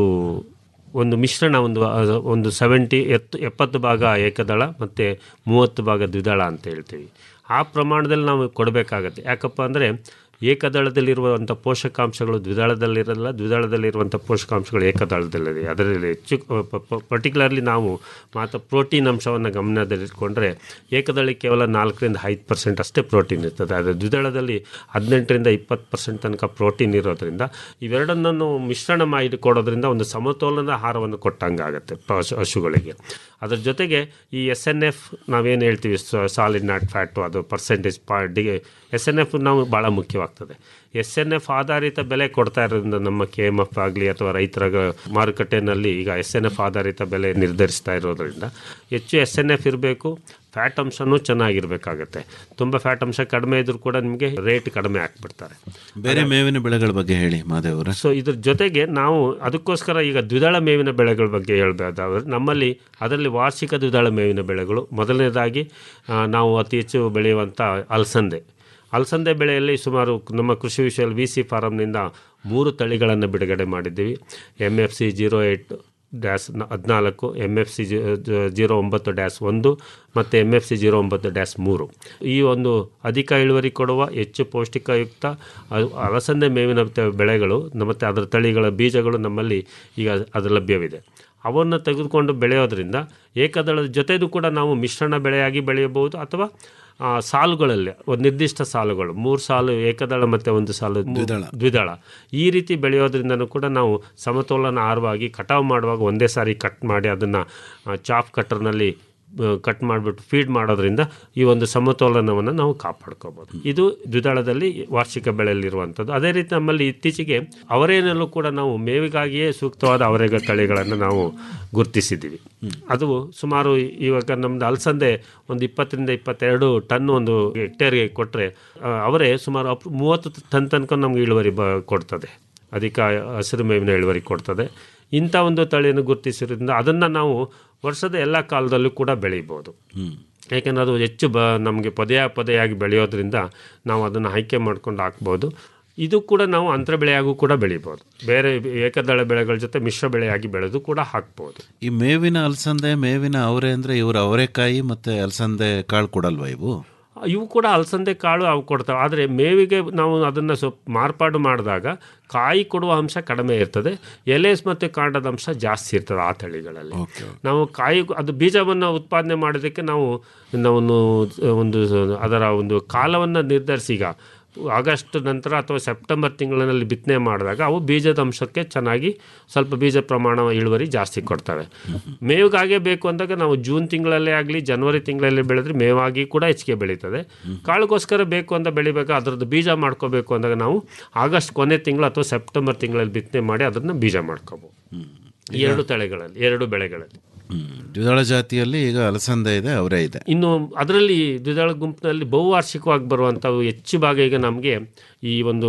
ಒಂದು ಮಿಶ್ರಣ ಒಂದು ಆ, ಒಂದು ಸೆವೆಂಟಿ ಎತ್ತು ಎಪ್ಪತ್ತು ಭಾಗ ಏಕದಳ ಮತ್ತು ಮೂವತ್ತು ಭಾಗ ದ್ವಿದಳ ಅಂತ ಹೇಳ್ತೀವಿ ಆ ಪ್ರಮಾಣದಲ್ಲಿ ನಾವು ಕೊಡಬೇಕಾಗತ್ತೆ ಯಾಕಪ್ಪ ಅಂದರೆ ಏಕದಳದಲ್ಲಿರುವಂಥ ಪೋಷಕಾಂಶಗಳು ದ್ವಿದಳದಲ್ಲಿರಲ್ಲ ದ್ವಿದಳದಲ್ಲಿರುವಂಥ ಪೋಷಕಾಂಶಗಳು ಏಕದಳದಲ್ಲಿದೆ ಅದರಲ್ಲಿ ಹೆಚ್ಚು ಪರ್ಟಿಕ್ಯುಲರ್ಲಿ ನಾವು ಮಾತ್ರ ಪ್ರೋಟೀನ್ ಅಂಶವನ್ನು ಗಮನದಲ್ಲಿಟ್ಕೊಂಡ್ರೆ ಏಕದಳಿ ಕೇವಲ ನಾಲ್ಕರಿಂದ ಐದು ಪರ್ಸೆಂಟ್ ಅಷ್ಟೇ ಪ್ರೋಟೀನ್ ಇರ್ತದೆ ಆದರೆ ದ್ವಿದಳದಲ್ಲಿ ಹದಿನೆಂಟರಿಂದ ಇಪ್ಪತ್ತು ಪರ್ಸೆಂಟ್ ತನಕ ಪ್ರೋಟೀನ್ ಇರೋದ್ರಿಂದ ಇವೆರಡನ್ನೂ ಮಿಶ್ರಣ ಮಾಡಿ ಕೊಡೋದ್ರಿಂದ ಒಂದು ಸಮತೋಲನದ ಆಹಾರವನ್ನು ಕೊಟ್ಟಂಗೆ ಆಗುತ್ತೆ ಪಶು ಹಸುಗಳಿಗೆ ಅದ್ರ ಜೊತೆಗೆ ಈ ಎಸ್ ಎನ್ ಎಫ್ ನಾವೇನು ಹೇಳ್ತೀವಿ ಸಾಲಿಡ್ ನಾಟ್ ಫ್ಯಾಟು ಅದು ಪರ್ಸೆಂಟೇಜ್ ಪಾ ಡಿ ಎಸ್ ಎನ್ ಎಫ್ ನಾವು ಭಾಳ ಮುಖ್ಯವಾಗ್ತದೆ ಎಸ್ ಎನ್ ಎಫ್ ಆಧಾರಿತ ಬೆಲೆ ಕೊಡ್ತಾ ಇರೋದ್ರಿಂದ ನಮ್ಮ ಕೆ ಎಮ್ ಎಫ್ ಆಗಲಿ ಅಥವಾ ರೈತರ ಮಾರುಕಟ್ಟೆನಲ್ಲಿ ಈಗ ಎಸ್ ಎನ್ ಎಫ್ ಆಧಾರಿತ ಬೆಲೆ ನಿರ್ಧರಿಸ್ತಾ ಇರೋದ್ರಿಂದ ಹೆಚ್ಚು ಎಸ್ ಎನ್ ಎಫ್ ಇರಬೇಕು ಫ್ಯಾಟ್ ಅಂಶನೂ ಚೆನ್ನಾಗಿರ್ಬೇಕಾಗತ್ತೆ ತುಂಬ ಫ್ಯಾಟ್ ಅಂಶ ಕಡಿಮೆ ಇದ್ರೂ ಕೂಡ ನಿಮಗೆ ರೇಟ್ ಕಡಿಮೆ ಹಾಕ್ಬಿಡ್ತಾರೆ ಬೇರೆ ಮೇವಿನ ಬೆಳೆಗಳ ಬಗ್ಗೆ ಹೇಳಿ ಮಾದೇವ್ರೆ ಸೊ ಇದ್ರ ಜೊತೆಗೆ ನಾವು ಅದಕ್ಕೋಸ್ಕರ ಈಗ ದ್ವಿದಳ ಮೇವಿನ ಬೆಳೆಗಳ ಬಗ್ಗೆ ಹೇಳ್ಬೇಕಾದ್ರೆ ನಮ್ಮಲ್ಲಿ ಅದರಲ್ಲಿ ವಾರ್ಷಿಕ ದ್ವಿದಳ ಮೇವಿನ ಬೆಳೆಗಳು ಮೊದಲನೇದಾಗಿ ಆ, ನಾವು ಅತಿ ಹೆಚ್ಚು ಬೆಳೆಯುವಂಥ ಅಲಸಂದೆ ಅಲಸಂದೆ ಬೆಳೆಯಲ್ಲಿ ಸುಮಾರು ನಮ್ಮ ಕೃಷಿ ವಿಶ್ವ ವಿ ಸಿ ಫಾರಮ್ನಿಂದ ಮೂರು ತಳಿಗಳನ್ನು ಬಿಡುಗಡೆ ಮಾಡಿದ್ದೀವಿ M F C zero eight dash ನ- ಹದಿನಾಲ್ಕು ಎಮ್ ಎಫ್ ಸಿ ಜೀರೋ ಒಂಬತ್ತು ಡ್ಯಾಸ್ ಒಂದು ಮತ್ತು ಎಮ್ ಎಫ್ ಸಿ ಜೀರೋ ಒಂಬತ್ತು ಡ್ಯಾಸ್ ಮೂರು ಈ ಒಂದು ಅಧಿಕ ಇಳುವರಿ ಕೊಡುವ ಹೆಚ್ಚು ಪೌಷ್ಟಿಕಯುಕ್ತ ಅ- ಅಲಸಂದೆ ಮೇವಿನ ತ- ಬೆಳೆಗಳು ಮತ್ತು ಅದರ ತಳಿಗಳ ಬೀಜಗಳು ನಮ್ಮಲ್ಲಿ ಈಗ ಅದು ಲಭ್ಯವಿದೆ ಅವನ್ನು ತೆಗೆದುಕೊಂಡು ಬೆಳೆಯೋದ್ರಿಂದ ಏಕದಳದ ಜೊತೆದು ಕೂಡ ನಾವು ಮಿಶ್ರಣ ಬೆಳೆಯಾಗಿ ಬೆಳೆಯಬಹುದು ಅಥವಾ ಆ, ಸಾಲುಗಳಲ್ಲಿ ಒಂದು ನಿರ್ದಿಷ್ಟ ಸಾಲುಗಳು ಮೂರು ಸಾಲು ಏಕದಳ ಮತ್ತು ಒಂದು ಸಾಲು ಮೂ- ದ್ವಿದಳ ಈ ರೀತಿ ಬೆಳೆಯೋದ್ರಿಂದನೂ ಕೂಡ ನಾವು ಸಮತೋಲನ ಆಹಾರವಾಗಿ ಕಟಾವು ಮಾಡುವಾಗ ಒಂದೇ ಸಾರಿ ಕಟ್ ಮಾಡಿ ಅದನ್ನು ಚಾಪ್ ಕಟ್ಟರ್ನಲ್ಲಿ ಕಟ್ ಮಾಡಿಬಿಟ್ಟು ಫೀಡ್ ಮಾಡೋದ್ರಿಂದ ಈ ಒಂದು ಸಮತೋಲನವನ್ನು ನಾವು ಕಾಪಾಡ್ಕೋಬೋದು ಇದು ದ್ವಿದಳದಲ್ಲಿ ವಾರ್ಷಿಕ ಬೆಳೆಯಲ್ಲಿರುವಂಥದ್ದು ಅದೇ ರೀತಿ ನಮ್ಮಲ್ಲಿ ಇತ್ತೀಚೆಗೆ ಅವರೇನಲ್ಲೂ ಕೂಡ ನಾವು ಮೇವಿಗಾಗಿಯೇ ಸೂಕ್ತವಾದ ಅವರೆಗ ತಳಿಗಳನ್ನು ನಾವು ಗುರುತಿಸಿದ್ದೀವಿ ಅದು ಸುಮಾರು ಇವಾಗ ನಮ್ಮದು ಅಲಸಂದೆ ಒಂದು ಇಪ್ಪತ್ತರಿಂದ ಇಪ್ಪತ್ತೆರಡು ಟನ್ ಒಂದು ಹೆಕ್ಟೇರ್ಗೆ ಕೊಟ್ಟರೆ ಅವರೇ ಸುಮಾರು ಅಪ್ ಮೂವತ್ತು ಟನ್ ತನಕ ನಮ್ಗೆ ಇಳುವರಿ ಬ ಕೊಡ್ತದೆ ಅಧಿಕ ಹಸಿರು ಮೇವಿನ ಇಳುವರಿ ಕೊಡ್ತದೆ ಇಂಥ ಒಂದು ತಳಿಯನ್ನು ಗುರುತಿಸಿರೋದ್ರಿಂದ ಅದನ್ನು ನಾವು ವರ್ಷದ ಎಲ್ಲ ಕಾಲದಲ್ಲೂ ಕೂಡ ಬೆಳೀಬೋದು ಯಾಕೆಂದರೆ ಅದು ಹೆಚ್ಚು ಬ ನಮಗೆ ಪದೇ ಪದೆಯಾಗಿ ಬೆಳೆಯೋದ್ರಿಂದ ನಾವು ಅದನ್ನು ಆಯ್ಕೆ ಮಾಡ್ಕೊಂಡು ಹಾಕ್ಬೋದು ಇದು ಕೂಡ ನಾವು ಅಂತರ ಬೆಳೆಯಾಗೂ ಕೂಡ ಬೆಳಿಬೋದು ಬೇರೆ ಏಕದಳ ಬೆಳೆಗಳ ಜೊತೆ ಮಿಶ್ರ ಬೆಳೆಯಾಗಿ ಬೆಳೆದು ಕೂಡ ಹಾಕ್ಬೋದು ಈ ಮೇವಿನ ಅಲಸಂದೆ ಮೇವಿನ ಅವರೆ ಅಂದ್ರೆ ಇವರು ಅವರೆಕಾಯಿ ಮತ್ತೆ ಅಲಸಂದೆ ಕಾಳು ಕೊಡಲ್ವಾ ಇವು ಇವು ಕೂಡ ಅಲಸಂದೆ ಕಾಳು ಅವು ಕೊಡ್ತಾವೆ ಆದರೆ ಮೇವಿಗೆ ನಾವು ಅದನ್ನು ಸ್ವಲ್ಪ ಮಾರ್ಪಾಡು ಮಾಡಿದಾಗ ಕಾಯಿ ಕೊಡುವ ಅಂಶ ಕಡಿಮೆ ಇರ್ತದೆ ಎಲೆ ಮತ್ತು ಕಾಂಡದ ಅಂಶ ಜಾಸ್ತಿ ಇರ್ತದೆ ಆ ತಳಿಗಳಲ್ಲಿ ನಾವು ಕಾಯಿ ಅದು ಬೀಜವನ್ನು ಉತ್ಪಾದನೆ ಮಾಡೋದಕ್ಕೆ ನಾವು ನಾವು ಒಂದು ಅದರ ಒಂದು ಕಾಲವನ್ನು ನಿರ್ಧರಿಸಿ ಈಗ ಆಗಸ್ಟ್ ನಂತರ ಅಥವಾ ಸೆಪ್ಟೆಂಬರ್ ತಿಂಗಳಿನಲ್ಲಿ ಬಿತ್ತನೆ ಮಾಡಿದಾಗ ಅವು ಬೀಜದ ಅಂಶಕ್ಕೆ ಚೆನ್ನಾಗಿ ಸ್ವಲ್ಪ ಬೀಜ ಪ್ರಮಾಣ ಇಳುವರಿ ಜಾಸ್ತಿ ಕೊಡ್ತವೆ ಮೇವಿಗಾಗೇ ಬೇಕು ಅಂದಾಗ ನಾವು ಜೂನ್ ತಿಂಗಳಲ್ಲೇ ಆಗಲಿ ಜನವರಿ ತಿಂಗಳಲ್ಲಿ ಬೆಳೆದ್ರೆ ಮೇವಾಗಿ ಕೂಡ ಹೆಚ್ಚಿಗೆ ಬೆಳೀತದೆ ಕಾಳುಗೋಸ್ಕರ ಬೇಕು ಅಂತ ಬೆಳಿಬೇಕು ಅದರದ್ದು ಬೀಜ ಮಾಡ್ಕೋಬೇಕು ಅಂದಾಗ ನಾವು ಆಗಸ್ಟ್ ಕೊನೆ ತಿಂಗಳು ಅಥವಾ ಸೆಪ್ಟೆಂಬರ್ ತಿಂಗಳಲ್ಲಿ ಬಿತ್ತನೆ ಮಾಡಿ ಅದನ್ನು ಬೀಜ ಮಾಡ್ಕೋಬೋದು ಎರಡು ತಳಿಗಳಲ್ಲಿ ಎರಡು ಬೆಳೆಗಳಲ್ಲಿ ದ್ವಿದಳ ಜಾತಿಯಲ್ಲಿ ಈಗ ಅಲಸಂದೆ ಇದೆ ಅವರೇ ಇದೆ ಇನ್ನು ಅದರಲ್ಲಿ ದ್ವಿದಳ ಗುಂಪಿನಲ್ಲಿ ಬಹುವಾರ್ಷಿಕವಾಗಿ ಬರುವಂಥವು ಹೆಚ್ಚು ಭಾಗ ಈಗ ನಮಗೆ ಈ ಒಂದು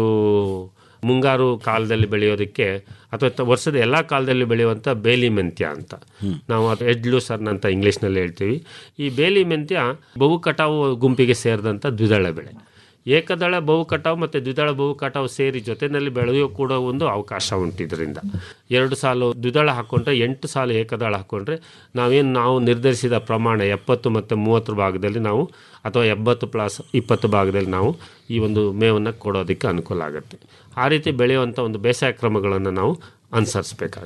ಮುಂಗಾರು ಕಾಲದಲ್ಲಿ ಬೆಳೆಯೋದಕ್ಕೆ ಅಥವಾ ತ- ವರ್ಷದ ಎಲ್ಲ ಕಾಲದಲ್ಲಿ ಬೆಳೆಯುವಂಥ ಬೇಲಿ ಮೆಂತ್ಯ ಅಂತ ನಾವು ಅದು ಎಡ್ಲೂಸರ್ನ್ ಅಂತ ಇಂಗ್ಲೀಷ್ನಲ್ಲಿ ಹೇಳ್ತೀವಿ ಈ ಬೇಲಿ ಮೆಂತ್ಯ ಬಹು ಕಟಾವು ಗುಂಪಿಗೆ ಸೇರಿದಂಥ ದ್ವಿದಳ ಬೆಳೆ ಏಕದಳ ಬಹು ಕಟಾವು ಮತ್ತು ದ್ವಿದಳ ಬಹು ಕಟಾವು ಸೇರಿ ಜೊತೆಯಲ್ಲಿ ಬೆಳೆಯೋ ಕೂಡ ಒಂದು ಅವಕಾಶ ಉಂಟು ಇದರಿಂದ ಎರಡು ಸಾಲು ದ್ವಿದಳ ಹಾಕ್ಕೊಂಡ್ರೆ ಎಂಟು ಸಾಲು ಏಕದಳ ಹಾಕ್ಕೊಂಡ್ರೆ ನಾವೇನು ನಾವು ನಿರ್ಧರಿಸಿದ ಪ್ರಮಾಣ ಎಪ್ಪತ್ತು ಮತ್ತು ಮೂವತ್ತು ಭಾಗದಲ್ಲಿ ನಾವು ಅಥವಾ ಎಂಬತ್ತು ಪ್ಲಸ್ ಇಪ್ಪತ್ತು ಭಾಗದಲ್ಲಿ ನಾವು ಈ ಒಂದು ಮೇವನ್ನು ಕೊಡೋದಕ್ಕೆ ಅನುಕೂಲ ಆಗುತ್ತೆ ಆ ರೀತಿ ಬೆಳೆಯುವಂಥ ಒಂದು ಬೇಸಾಯ ಕ್ರಮಗಳನ್ನು ನಾವು ಅನುಸರಿಸಬೇಕಾಗತ್ತೆ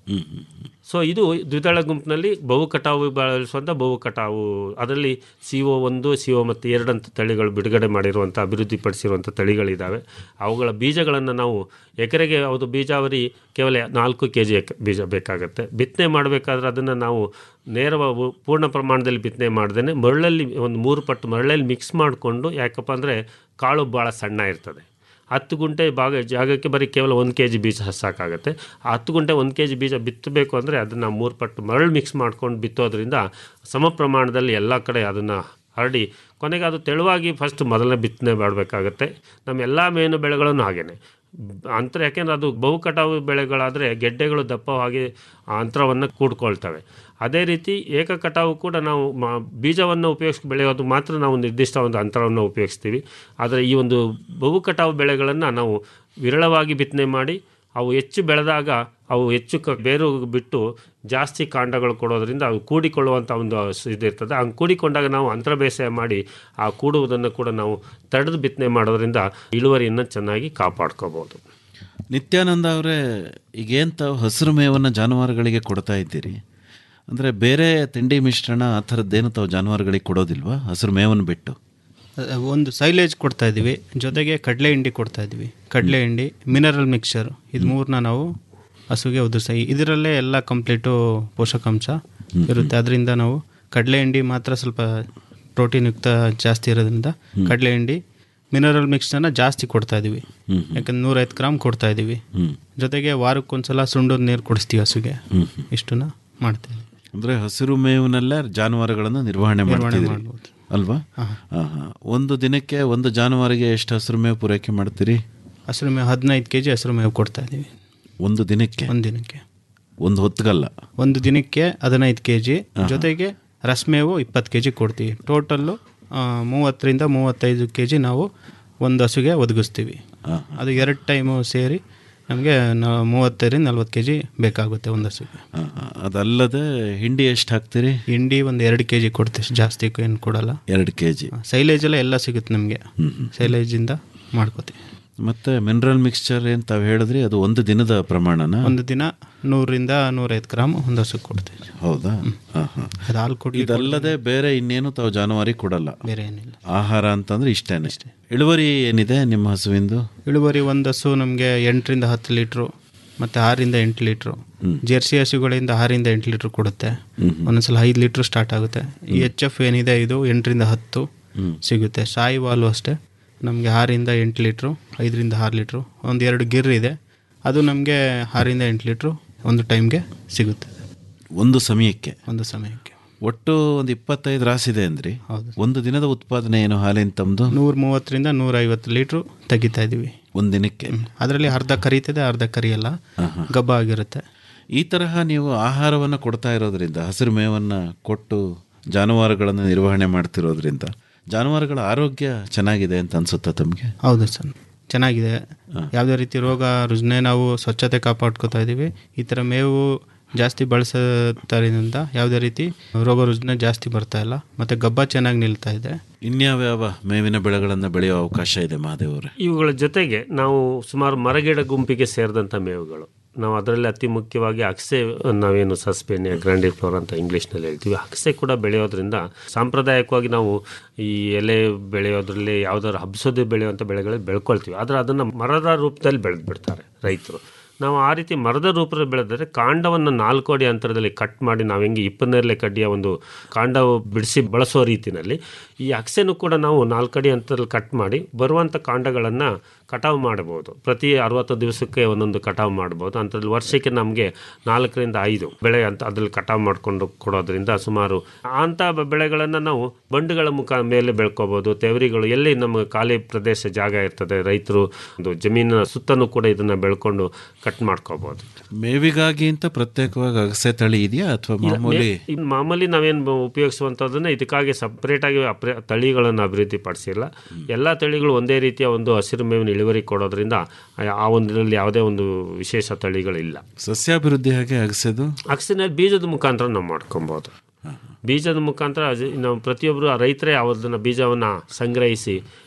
ಹ್ಮ್ ಹ್ಮ್ ಹ್ಮ್. ಸೊ ಇದು ದ್ವಿದಳ ಗುಂಪಿನಲ್ಲಿ ಬಹು ಕಟಾವು ಬಳಸುವಂಥ ಬಹು ಕಟಾವು ಅದರಲ್ಲಿ ಸಿ ಒ ಒಂದು ಸಿ ಒ ಮತ್ತು ಎರಡಂತ ತಳಿಗಳು ಬಿಡುಗಡೆ ಮಾಡಿರುವಂಥ ಅಭಿವೃದ್ಧಿಪಡಿಸಿರುವಂಥ ತಳಿಗಳಿದ್ದಾವೆ ಅವುಗಳ ಬೀಜಗಳನ್ನು ನಾವು ಎಕರೆಗೆ ಅದು ಬೀಜಾವರಿ ಕೇವಲ ನಾಲ್ಕು ಕೆ ಜಿ ಬೀಜ ಬೇಕಾಗುತ್ತೆ ಬಿತ್ತನೆ ಮಾಡಬೇಕಾದ್ರೆ ಅದನ್ನು ನಾವು ನೇರವಾಗಿ ಪೂರ್ಣ ಪ್ರಮಾಣದಲ್ಲಿ ಬಿತ್ತನೆ ಮಾಡ್ದೇ ಮರಳಲ್ಲಿ ಒಂದು ಮೂರು ಪಟ್ಟು ಮರಳಲ್ಲಿ ಮಿಕ್ಸ್ ಮಾಡಿಕೊಂಡು ಯಾಕಪ್ಪ ಅಂದರೆ ಕಾಳು ಭಾಳ ಸಣ್ಣ ಇರ್ತದೆ ಹತ್ತು ಗುಂಟೆ ಭಾಗ ಜಾಗಕ್ಕೆ ಬರೀ ಕೇವಲ ಒಂದು ಕೆ ಜಿ ಬೀಜ ಸಾಕಾಗುತ್ತೆ ಆ ಹತ್ತು ಗುಂಟೆ ಒಂದು ಕೆ ಜಿ ಬೀಜ ಬಿತ್ತಬೇಕು ಅಂದರೆ ಅದನ್ನು ಮೂರು ಪಟ್ಟು ಮರಳು ಮಿಕ್ಸ್ ಮಾಡ್ಕೊಂಡು ಬಿತ್ತೋದ್ರಿಂದ ಸಮ ಪ್ರಮಾಣದಲ್ಲಿ ಎಲ್ಲ ಕಡೆ ಅದನ್ನು ಹರಡಿ ಕೊನೆಗೆ ಅದು ತೆಳುವಾಗಿ ಫಸ್ಟ್ ಮೊದಲನೇ ಬಿತ್ತನೆ ಮಾಡಬೇಕಾಗತ್ತೆ ನಮ್ಮ ಎಲ್ಲ ಮೇನು ಬೆಳೆಗಳನ್ನು ಹಾಗೇನೆ ಅಂತರ ಯಾಕೆಂದರೆ ಅದು ಬಹು ಕಟಾವು ಬೆಳೆಗಳಾದರೆ ಗೆಡ್ಡೆಗಳು ದಪ್ಪವಾಗಿ ಆ ಅಂತರವನ್ನು ಕೂಡ್ಕೊಳ್ತವೆ ಅದೇ ರೀತಿ ಏಕ ಕಟಾವು ಕೂಡ ನಾವು ಮ ಬೀಜವನ್ನು ಉಪಯೋಗಿಸಿ ಬೆಳೆಯೋದು ಮಾತ್ರ ನಾವು ನಿರ್ದಿಷ್ಟ ಒಂದು ಅಂತರವನ್ನು ಉಪಯೋಗಿಸ್ತೀವಿ ಆದರೆ ಈ ಒಂದು ಬಹು ಕಟಾವು ಬೆಳೆಗಳನ್ನು ನಾವು ವಿರಳವಾಗಿ ಬಿತ್ತನೆ ಮಾಡಿ ಅವು ಹೆಚ್ಚು ಬೆಳೆದಾಗ ಅವು ಹೆಚ್ಚು ಕ ಬೇರು ಬಿಟ್ಟು ಜಾಸ್ತಿ ಕಾಂಡಗಳು ಕೊಡೋದ್ರಿಂದ ಅವು ಕೂಡಿಕೊಳ್ಳುವಂಥ ಒಂದು ಸ್- ಇದಿರ್ತದೆ ಹಂಗೆ ಕೂಡಿಕೊಂಡಾಗ ನಾವು ಅಂತರ ಬೇಸಾಯ ಮಾಡಿ ಆ ಕೂಡುವುದನ್ನು ಕೂಡ ನಾವು ತಡೆದು ಬಿತ್ತನೆ ಮಾಡೋದ್ರಿಂದ ಇಳುವರಿಯನ್ನು ಚೆನ್ನಾಗಿ ಕಾಪಾಡ್ಕೋಬೋದು ನಿತ್ಯಾನಂದ ಅವರೇ ಈಗೇನು ತಾವು ಹಸಿರು ಮೇವನ್ನು ಜಾನುವಾರುಗಳಿಗೆ ಕೊಡ್ತಾ ಇದ್ದೀರಿ ಅಂದರೆ ಬೇರೆ ತಿಂಡಿ ಮಿಶ್ರಣ ಆ ಥರದ್ದೇನು ತಾವು ಜಾನುವಾರುಗಳಿಗೆ ಕೊಡೋದಿಲ್ವಾ ಹಸಿರು ಮೇವನ್ನು ಬಿಟ್ಟು ಅಹ್, ಒಂದು ಸೈಲೇಜ್ ಕೊಡ್ತಾ ಇದ್ದೀವಿ ಜೊತೆಗೆ ಕಡಲೆ ಹಿಂಡಿ ಕೊಡ್ತಾ ಇದ್ದೀವಿ ಕಡಲೆ ಹಿಂಡಿ ಮಿನರಲ್ ಮಿಕ್ಸರ್ ಇದು ಮೂರನ್ನ ನಾವು ಹಸುಗೆ ಒದಗಿಸ ಇದರಲ್ಲೇ ಎಲ್ಲ ಕಂಪ್ಲೀಟು ಪೋಷಕಾಂಶ ಇರುತ್ತೆ ಅದರಿಂದ ನಾವು ಕಡಲೆ ಹಿಂಡಿ ಮಾತ್ರ ಸ್ವಲ್ಪ ಪ್ರೋಟೀನ್ ಯುಕ್ತ ಜಾಸ್ತಿ ಇರೋದ್ರಿಂದ ಕಡಲೆ ಹಿಂಡಿ ಮಿನರಲ್ ಮಿಕ್ಸ್ನ ಜಾಸ್ತಿ ಕೊಡ್ತಾ ಇದ್ದೀವಿ ಯಾಕಂದ್ರೆ ನೂರೈವತ್ತು ಗ್ರಾಮ್ ಕೊಡ್ತಾ ಇದ್ದೀವಿ ಜೊತೆಗೆ ವಾರಕ್ಕೊಂದ್ಸಲ ಸುಂಡು ನೀರು ಕುಡಿಸ್ತೀವಿ ಹಸುಗೆ ಇಷ್ಟನ್ನ ಮಾಡ್ತೀವಿ ಅಂದರೆ ಹಸಿರು ಮೇವಿನಲ್ಲೇ ಜಾನುವಾರುಗಳನ್ನು ನಿರ್ವಹಣೆ ನಿರ್ವಹಣೆ ಮಾಡ್ತಿದ್ದೀರಿ ಮಾಡ್ಬೋದು. ಅಲ್ವಾ ಹಾಂ ಹಾಂ ಒಂದು ದಿನಕ್ಕೆ ಒಂದು ಜಾನುವಾರಿಗೆ ಎಷ್ಟು ಹಸಿರು ಮೇವು ಪೂರೈಕೆ ಮಾಡ್ತೀರಿ ಹಸಿರು ಮೇವು ಹದಿನೈದು ಕೆ ಜಿ ಹಸಿರು ಮೇವು ಕೊಡ್ತಾ ಇದ್ದೀವಿ ಒಂದು ದಿನಕ್ಕೆ ಒಂದು ದಿನಕ್ಕೆ ಒಂದು ಹೊತ್ತಿಗಲ್ಲ ಒಂದು ದಿನಕ್ಕೆ ಹದಿನೈದು ಕೆ ಜಿ ಜೊತೆಗೆ ರಸಮೇವು ಇಪ್ಪತ್ತು ಕೆ ಜಿ ಕೊಡ್ತೀವಿ ಟೋಟಲ್ಲು ಮೂವತ್ತರಿಂದ ಮೂವತ್ತೈದು ಕೆ ಜಿ ನಾವು ಒಂದು ಹಸುಗೆ ಒದಗಿಸ್ತೀವಿ ಅದು ಎರಡು ಟೈಮು ಸೇರಿ ನಮಗೆ ಮೂವತ್ತೈದರಿಂದ ನಲ್ವತ್ತು ಕೆ ಜಿ ಬೇಕಾಗುತ್ತೆ ಒಂದು ಹಸುಗೆ ಹಾಂ ಹಾಂ ಅದಲ್ಲದೆ ಹಿಂಡಿ ಎಷ್ಟು ಹಾಕ್ತೀರಿ ಹಿಂಡಿ ಒಂದು ಎರಡು ಕೆ ಜಿ ಕೊಡ್ತೀವಿ ಜಾಸ್ತಿ ಏನು ಕೊಡಲ್ಲ ಎರಡು ಕೆ ಜಿ ಸೈಲೇಜ್ ಎಲ್ಲ ಎಲ್ಲ ಸಿಗುತ್ತೆ ನಮಗೆ ಸೈಲೇಜಿಂದ ಮಾಡ್ಕೋತೀವಿ ಮತ್ತು ಮಿನರಲ್ ಮಿಕ್ಸ್ಚರ್ ಏನು ತಾವು ಹೇಳಿದ್ರಿ ಅದು ಒಂದು ದಿನದ ಪ್ರಮಾಣನ ಒಂದು ದಿನ ನೂರರಿಂದ ನೂರೈವತ್ತು ಗ್ರಾಮ್ ಒಂದು ಹಸುಗೆ ಕೊಡ್ತೀವಿ ಹೌದಾ ಹಾಂ ಹಾಂ ಅದು ಹಾಲು ಕೊಡಿ ಇದಲ್ಲದೆ ಬೇರೆ ಇನ್ನೇನು ತಾವು ಜಾನುವಾರಿಗೆ ಕೊಡಲ್ಲ ಬೇರೆ ಏನಿಲ್ಲ ಆಹಾರ ಅಂತಂದ್ರೆ ಇಷ್ಟೇನೆ ಇಳುವರಿ ಏನಿದೆ ನಿಮ್ಮ ಹಸುವಿಂದು ಇಳುವರಿ ಒಂದು ಹಸು ನಮಗೆ ಎಂಟರಿಂದ ಹತ್ತು ಲೀಟ್ರು ಮತ್ತು ಆರರಿಂದ ಎಂಟು ಲೀಟ್ರು ಜೆರ್ಸಿ ಹಸುಗಳಿಂದ ಆರರಿಂದ ಎಂಟು ಲೀಟ್ರ್ ಕೊಡುತ್ತೆ ಒಂದೊಂದ್ಸಲ ಐದು ಲೀಟ್ರ್ ಸ್ಟಾರ್ಟ್ ಆಗುತ್ತೆ ಈ ಎಚ್ ಎಫ್ ಏನಿದೆ ಇದು ಎಂಟರಿಂದ ಹತ್ತು ಸಿಗುತ್ತೆ ಸಾಯಿ ವಾಲು ಅಷ್ಟೇ ನಮಗೆ ಆರರಿಂದ ಎಂಟು ಲೀಟ್ರು ಐದರಿಂದ ಆರು ಲೀಟ್ರು ಒಂದು ಎರಡು ಗಿರ್ ಇದೆ ಅದು ನಮಗೆ ಆರರಿಂದ ಎಂಟು ಲೀಟ್ರು ಒಂದು ಟೈಮ್ಗೆ ಸಿಗುತ್ತೆ ಒಂದು ಸಮಯಕ್ಕೆ ಒಂದು ಸಮಯಕ್ಕೆ ಒಟ್ಟು ಒಂದು ಇಪ್ಪತ್ತೈದು ರಾಸಿದೆ ಅಂದ್ರಿ ಹೌದು. ಒಂದು ದಿನದ ಉತ್ಪಾದನೆ ಏನು ಹಾಲಿನ ತಮ್ಮದು ನೂರ ಮೂವತ್ತರಿಂದ ನೂರ ಐವತ್ತು ಲೀಟ್ರು ತೆಗಿತಾ ಇದ್ದೀವಿ ಒಂದು ದಿನಕ್ಕೆ ಅದರಲ್ಲಿ ಅರ್ಧ ಕರಿತದೆ ಅರ್ಧ ಕರಿಯಲ್ಲ ಗಬ್ಬ ಆಗಿರುತ್ತೆ ಈ ತರಹ ನೀವು ಆಹಾರವನ್ನು ಕೊಡ್ತಾ ಇರೋದ್ರಿಂದ ಹಸಿರು ಮೇವನ್ನು ಕೊಟ್ಟು ಜಾನುವಾರುಗಳನ್ನು ನಿರ್ವಹಣೆ ಮಾಡ್ತಿರೋದ್ರಿಂದ ಜಾನುವಾರುಗಳ ಆರೋಗ್ಯ ಚೆನ್ನಾಗಿದೆ ಅಂತ ಅನ್ಸುತ್ತಾ ತಮಗೆ ಹೌದು ಸರ್ ಚೆನ್ನಾಗಿದೆ ಯಾವುದೇ ರೀತಿ ರೋಗ ರುಜಿನ ನಾವು ಸ್ವಚ್ಛತೆ ಕಾಪಾಡ್ಕೋತಾ ಇದ್ದೀವಿ ಈ ಥರ ಮೇವು ಜಾಸ್ತಿ ಬಳಸೋದ್ರಿಂದ ಯಾವುದೇ ರೀತಿ ರೋಗ ರುಜಿನ ಜಾಸ್ತಿ ಬರ್ತಾ ಇಲ್ಲ ಮತ್ತು ಗಬ್ಬ ಚೆನ್ನಾಗಿ ನಿಲ್ತಾ ಇದೆ ಇನ್ಯಾವ್ಯಾವ ಮೇವಿನ ಬೆಳೆಗಳನ್ನು ಬೆಳೆಯುವ ಅವಕಾಶ ಇದೆ ಮಹಾದೇವರೇ ಇವುಗಳ ಜೊತೆಗೆ ನಾವು ಸುಮಾರು ಮರಗಿಡ ಗುಂಪಿಗೆ ಸೇರಿದಂಥ ಮೇವುಗಳು ನಾವು ಅದರಲ್ಲಿ ಅತಿ ಮುಖ್ಯವಾಗಿ ಅಕ್ಸೆ ನಾವೇನು ಸಸ್ಪೇನಿಯ ಗ್ರ್ಯಾಂಡಿಫ್ಲೋರ್ ಅಂತ ಇಂಗ್ಲೀಷ್ನಲ್ಲಿ ಹೇಳ್ತೀವಿ ಅಕ್ಸೆ ಕೂಡ ಬೆಳೆಯೋದ್ರಿಂದ ಸಾಂಪ್ರದಾಯಿಕವಾಗಿ ನಾವು ಈ ಎಲೆ ಬೆಳೆಯೋದ್ರಲ್ಲಿ ಯಾವ್ದಾದ್ರು ಹಬ್ಸೋದು ಬೆಳೆಯುವಂಥ ಬೆಳೆಗಳಲ್ಲಿ ಬೆಳ್ಕೊಳ್ತೀವಿ ಆದರೆ ಅದನ್ನು ಮರದ ರೂಪದಲ್ಲಿ ಬೆಳೆದು ಬಿಡ್ತಾರೆ ರೈತರು ನಾವು ಆ ರೀತಿ ಮರದ ರೂಪದಲ್ಲಿ ಬೆಳೆದರೆ ಕಾಂಡವನ್ನು ನಾಲ್ಕು ಅಡಿ ಅಂತರದಲ್ಲಿ ಕಟ್ ಮಾಡಿ ನಾವು ಹೆಂಗೆ ಇಪ್ಪನ್ನೇರಳೆ ಕಡ್ಡಿಯ ಒಂದು ಕಾಂಡ ಬಿಡಿಸಿ ಬಳಸೋ ರೀತಿಯಲ್ಲಿ ಈ ಅಕ್ಸೆನೂ ಕೂಡ ನಾವು ನಾಲ್ಕು ಅಡಿ ಅಂತರದಲ್ಲಿ ಕಟ್ ಮಾಡಿ ಬರುವಂಥ ಕಾಂಡಗಳನ್ನು ಕಟಾವು ಮಾಡಬಹುದು ಪ್ರತಿ ಅರವತ್ತು ದಿವಸಕ್ಕೆ ಒಂದೊಂದು ಕಟಾವು ಮಾಡ್ಬೋದು ಅಂಥದ್ರಲ್ಲಿ ವರ್ಷಕ್ಕೆ ನಮಗೆ ನಾಲ್ಕರಿಂದ ಐದು ಬೆಳೆ ಅಂತ ಅದ್ರಲ್ಲಿ ಕಟಾವು ಮಾಡಿಕೊಂಡು ಕೊಡೋದ್ರಿಂದ ಸುಮಾರು ಅಂಥ ಬೆಳೆಗಳನ್ನು ನಾವು ಬಂಡುಗಳ ಮುಖ ಮೇಲೆ ಬೆಳ್ಕೋಬೋದು ತೆವರಿಗಳು ಎಲ್ಲಿ ನಮ್ಮ ಖಾಲಿ ಪ್ರದೇಶ ಜಾಗ ಇರ್ತದೆ ರೈತರು ಒಂದು ಜಮೀನಿನ ಸುತ್ತಲೂ ಕೂಡ ಇದನ್ನು ಬೆಳ್ಕೊಂಡು ಕಟ್ ಮಾಡ್ಕೋಬೋದು ಮೇವಿಗಾಗಿ ಅಂತ ಪ್ರತ್ಯೇಕವಾಗಿ ಅಗಸೆ ತಳಿ ಇದೆಯಾ ಅಥವಾ ಮಾಮೂಲಿ ಈ ಮಾಮೂಲಿ ನಾವೇನು ಉಪಯೋಗಿಸುವಂಥದ್ದನ್ನ ಇದಕ್ಕಾಗಿ ಸಪ್ರೇಟಾಗಿ ಅಪ್ರೆ ತಳಿಗಳನ್ನು ಅಭಿವೃದ್ಧಿ ಪಡಿಸಿಲ್ಲ ಎಲ್ಲ ತಳಿಗಳು ಒಂದೇ ರೀತಿಯ ಒಂದು ಹಸಿರು ಮೇವಿನ ಇಳುವರಿ ಕೊಡೋದ್ರಿಂದ ಆ- ಆ ಒಂದರಲ್ಲಿ ಯಾವುದೇ ಒಂದು ವಿಶೇಷ ತಳಿಗಳಿಲ್ಲ ಸಸ್ಯಾಭಿವೃದ್ಧಿ ಹಾಗೆ ಅಗಸೆದು ಅಕ್ಸಿನಲ್ಲಿ ಬೀಜದ ಮುಖಾಂತರ ನಾವು ಮಾಡ್ಕೊಬೋದು ಬೀಜದ ಮುಖಾಂತರ ಅದು ನಾವು ಪ್ರತಿಯೊಬ್ಬರು ಆ ರೈತರೇ ಅದನ್ನು ಬೀಜವನ್ನು ಸಂಗ್ರಹಿಸಿ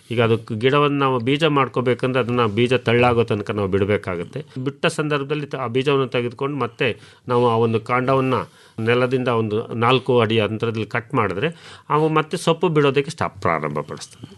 ಈಗ ಅದಕ್ಕೆ ಗಿಡವನ್ನು ನಾವು ಬೀಜ ಮಾಡ್ಕೋಬೇಕಂದ್ರೆ ಅದನ್ನು ಬೀಜ ತಳ್ಳಾಗೋ ತನಕ ನಾವು ಬಿಡಬೇಕಾಗುತ್ತೆ ಬಿಟ್ಟ ಸಂದರ್ಭದಲ್ಲಿ ತ- ಆ ಬೀಜವನ್ನು ತೆಗೆದುಕೊಂಡು ಮತ್ತೆ ನಾವು ಆ ಒಂದು ಕಾಂಡವನ್ನು ನೆಲದಿಂದ ಒಂದು ನಾಲ್ಕು ಅಡಿ ಅಂತರದಲ್ಲಿ ಕಟ್ ಮಾಡಿದ್ರೆ ಅವು ಮತ್ತೆ ಸೊಪ್ಪು ಬಿಡೋದಕ್ಕೆ ಸ್ಟಾಪ್ ಪ್ರಾರಂಭ ಪಡಿಸ್ತದೆ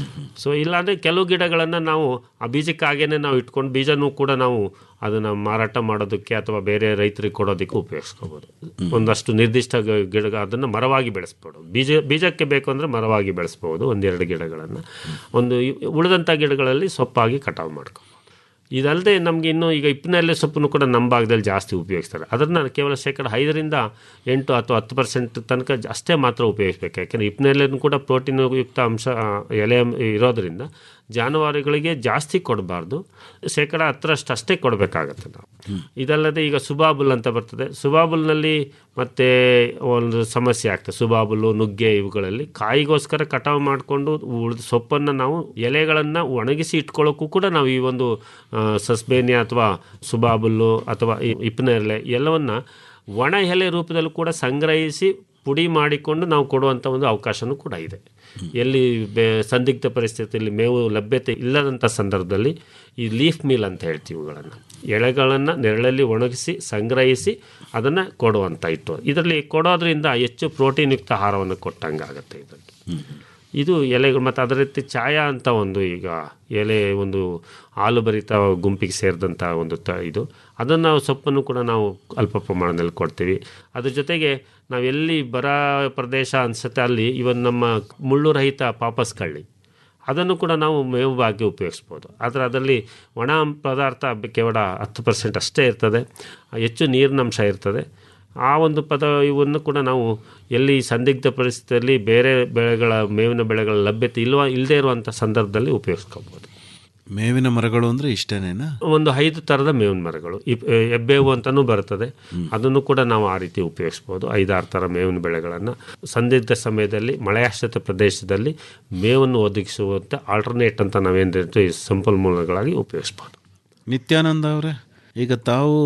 ಸೊ ಇಲ್ಲಾಂದರೆ ಕೆಲವು ಗಿಡಗಳನ್ನು ನಾವು ಆ ಬೀಜಕ್ಕಾಗೇನೆ ನಾವು ಇಟ್ಕೊಂಡು ಬೀಜನೂ ಕೂಡ ನಾವು ಅದನ್ನು ಮಾರಾಟ ಮಾಡೋದಕ್ಕೆ ಅಥವಾ ಬೇರೆ ರೈತರಿಗೆ ಕೊಡೋದಕ್ಕೆ ಉಪಯೋಗಿಸ್ಕೋಬೋದು ಒಂದಷ್ಟು ನಿರ್ದಿಷ್ಟ ಗ- ಗಿಡ ಅದನ್ನು ಮರವಾಗಿ ಬೆಳೆಸ್ಬೋದು ಬೀಜ ಬೀಜಕ್ಕೆ ಬೇಕು ಅಂದರೆ ಮರವಾಗಿ ಬೆಳೆಸ್ಬೋದು ಒಂದೆರಡು ಗಿಡಗಳನ್ನು ಒಂದು ಇ- ಉಳಿದಂಥ ಗಿಡಗಳಲ್ಲಿ ಸೊಪ್ಪಾಗಿ ಕಟಾವು ಮಾಡ್ಕೊ ಇದಲ್ಲದೆ ನಮಗೆ ಇನ್ನೂ ಈಗ ಇಪ್ಪಿನಲ್ಲೇ ಸೊಪ್ಪನ್ನು ಕೂಡ ನಮ್ಮ ಭಾಗದಲ್ಲಿ ಜಾಸ್ತಿ ಉಪಯೋಗಿಸ್ತಾರೆ ಅದನ್ನು ಕೇವಲ ಶೇಕಡ ಐದರಿಂದ ಎಂಟು ಅಥವಾ ಹತ್ತು ಪರ್ಸೆಂಟ್ ತನಕ ಅಷ್ಟೇ ಮಾತ್ರ ಉಪಯೋಗಿಸ್ಬೇಕು ಯಾಕೆಂದರೆ ಇಪ್ಪಿನಲ್ಲೇನು ಕೂಡ ಪ್ರೋಟೀನ್ ಯುಕ್ತ ಅಂಶ ಆ, ಎಲೆ ಇರೋದರಿಂದ ಜಾನುವಾರುಗಳಿಗೆ ಜಾಸ್ತಿ ಕೊಡಬಾರ್ದು ಶೇಕಡ ಹತ್ತರಷ್ಟು ಅಷ್ಟೇ ಕೊಡಬೇಕಾಗತ್ತೆ ನಾವು ಇದಲ್ಲದೆ ಈಗ ಸುಬಾಬುಲ್ ಅಂತ ಬರ್ತದೆ ಸುಬಾಬುಲ್ನಲ್ಲಿ ಮತ್ತೆ ಒಂದು ಸಮಸ್ಯೆ ಆಗ್ತದೆ ಸುಬಾಬುಲು ನುಗ್ಗೆ ಇವುಗಳಲ್ಲಿ ಕಾಯಿಗೋಸ್ಕರ ಕಟಾವು ಮಾಡಿಕೊಂಡು ಉಳಿದ ಸೊಪ್ಪನ್ನು ನಾವು ಎಲೆಗಳನ್ನು ಒಣಗಿಸಿ ಇಟ್ಕೊಳ್ಳೋಕ್ಕೂ ಕೂಡ ನಾವು ಈ ಒಂದು ಆ, ಸಸ್ಬೇನಿಯಾ ಅಥವಾ ಸುಬಾಬುಲ್ಲು ಅಥವಾ ಈ ಇಪ್ಪನ ಎಲೆ ಎಲ್ಲವನ್ನು ಒಣ ಎಲೆ ರೂಪದಲ್ಲೂ ಕೂಡ ಸಂಗ್ರಹಿಸಿ ಪುಡಿ ಮಾಡಿಕೊಂಡು ನಾವು ಕೊಡುವಂಥ ಒಂದು ಅವಕಾಶನೂ ಕೂಡ ಇದೆ ಎಲ್ಲಿ ಬೆ ಸಂದಿಗ್ಧ ಪರಿಸ್ಥಿತಿಯಲ್ಲಿ ಮೇವು ಲಭ್ಯತೆ ಇಲ್ಲದಂಥ ಸಂದರ್ಭದಲ್ಲಿ ಈ ಲೀಫ್ ಮೀಲ್ ಅಂತ ಹೇಳ್ತೀವಿ ಇವುಗಳನ್ನು ಎಳೆಗಳನ್ನು ನೆರಳಲ್ಲಿ ಒಣಗಿಸಿ ಸಂಗ್ರಹಿಸಿ ಅದನ್ನು ಕೊಡುವಂಥ ಇಟ್ಟು ಇದರಲ್ಲಿ ಕೊಡೋದ್ರಿಂದ ಹೆಚ್ಚು ಪ್ರೋಟೀನ್ ಯುಕ್ತ ಆಹಾರವನ್ನು ಕೊಟ್ಟಂಗೆ ಆಗುತ್ತೆ ಇದಕ್ಕೆ ಇದು ಎಲೆಗಳು ಮತ್ತು ಅದೇ ರೀತಿ ಛಾಯಾ ಅಂತ ಒಂದು ಈಗ ಎಲೆ ಒಂದು ಹಾಲು ಭರಿತ ಗುಂಪಿಗೆ ಸೇರಿದಂಥ ಒಂದು ತ ಇದು ಅದನ್ನು ನಾವು ಸೊಪ್ಪನ್ನು ಕೂಡ ನಾವು ಅಲ್ಪ ಪ್ರಮಾಣದಲ್ಲಿ ಕೊಡ್ತೀವಿ ಅದ್ರ ಜೊತೆಗೆ ನಾವು ಎಲ್ಲಿ ಬರ ಪ್ರದೇಶ ಅನಿಸುತ್ತೆ ಅಲ್ಲಿ ಇವನ್ ನಮ್ಮ ಮುಳ್ಳು ರಹಿತ ಪಾಪಸ್ ಕಳ್ಳಿ ಅದನ್ನು ಕೂಡ ನಾವು ಮೇವಾಗಿ ಉಪಯೋಗಿಸ್ಬೋದು ಆದರೆ ಅದರಲ್ಲಿ ಒಣ ಪದಾರ್ಥ ಕೇವಲ ಹತ್ತು ಪರ್ಸೆಂಟ್ ಅಷ್ಟೇ ಇರ್ತದೆ ಹೆಚ್ಚು ನೀರಿನಂಶ ಇರ್ತದೆ ಆ ಒಂದು ಪದ ಇವನ್ನು ಕೂಡ ನಾವು ಎಲ್ಲಿ ಸಂದಿಗ್ಧ ಪರಿಸ್ಥಿತಿಯಲ್ಲಿ ಬೇರೆ ಬೆಳೆಗಳ ಮೇವಿನ ಬೆಳೆಗಳ ಲಭ್ಯತೆ ಇಲ್ವಾ ಇಲ್ಲದೇ ಇರುವಂಥ ಸಂದರ್ಭದಲ್ಲಿ ಉಪಯೋಗಿಸ್ಕೋಬೋದು ಮೇವಿನ ಮರಗಳು ಅಂದರೆ ಇಷ್ಟೇನೇನಾ ಒಂದು ಐದು ಥರದ ಮೇವಿನ ಮರಗಳು ಇಪ್ ಎಬ್ಬೇವು ಅಂತಲೂ ಬರ್ತದೆ ಅದನ್ನು ಕೂಡ ನಾವು ಆ ರೀತಿ ಉಪಯೋಗಿಸ್ಬೋದು ಐದಾರು ಥರ ಮೇವಿನ ಬೆಳೆಗಳನ್ನು ಸಂದಿಗ್ಧ ಸಮಯದಲ್ಲಿ ಮಳೆಯಾಶ್ರಿತ ಪ್ರದೇಶದಲ್ಲಿ ಮೇವನ್ನು ಒದಗಿಸುವಂಥ ಆಲ್ಟರ್ನೇಟ್ ಅಂತ ನಾವೇನು ಹೇಳ್ತೀವಿ ಸಂಪನ್ಮೂಲಗಳಾಗಿ ಉಪಯೋಗಿಸ್ಬೋದು ನಿತ್ಯಾನಂದ ಅವರೇ ಈಗ ತಾವು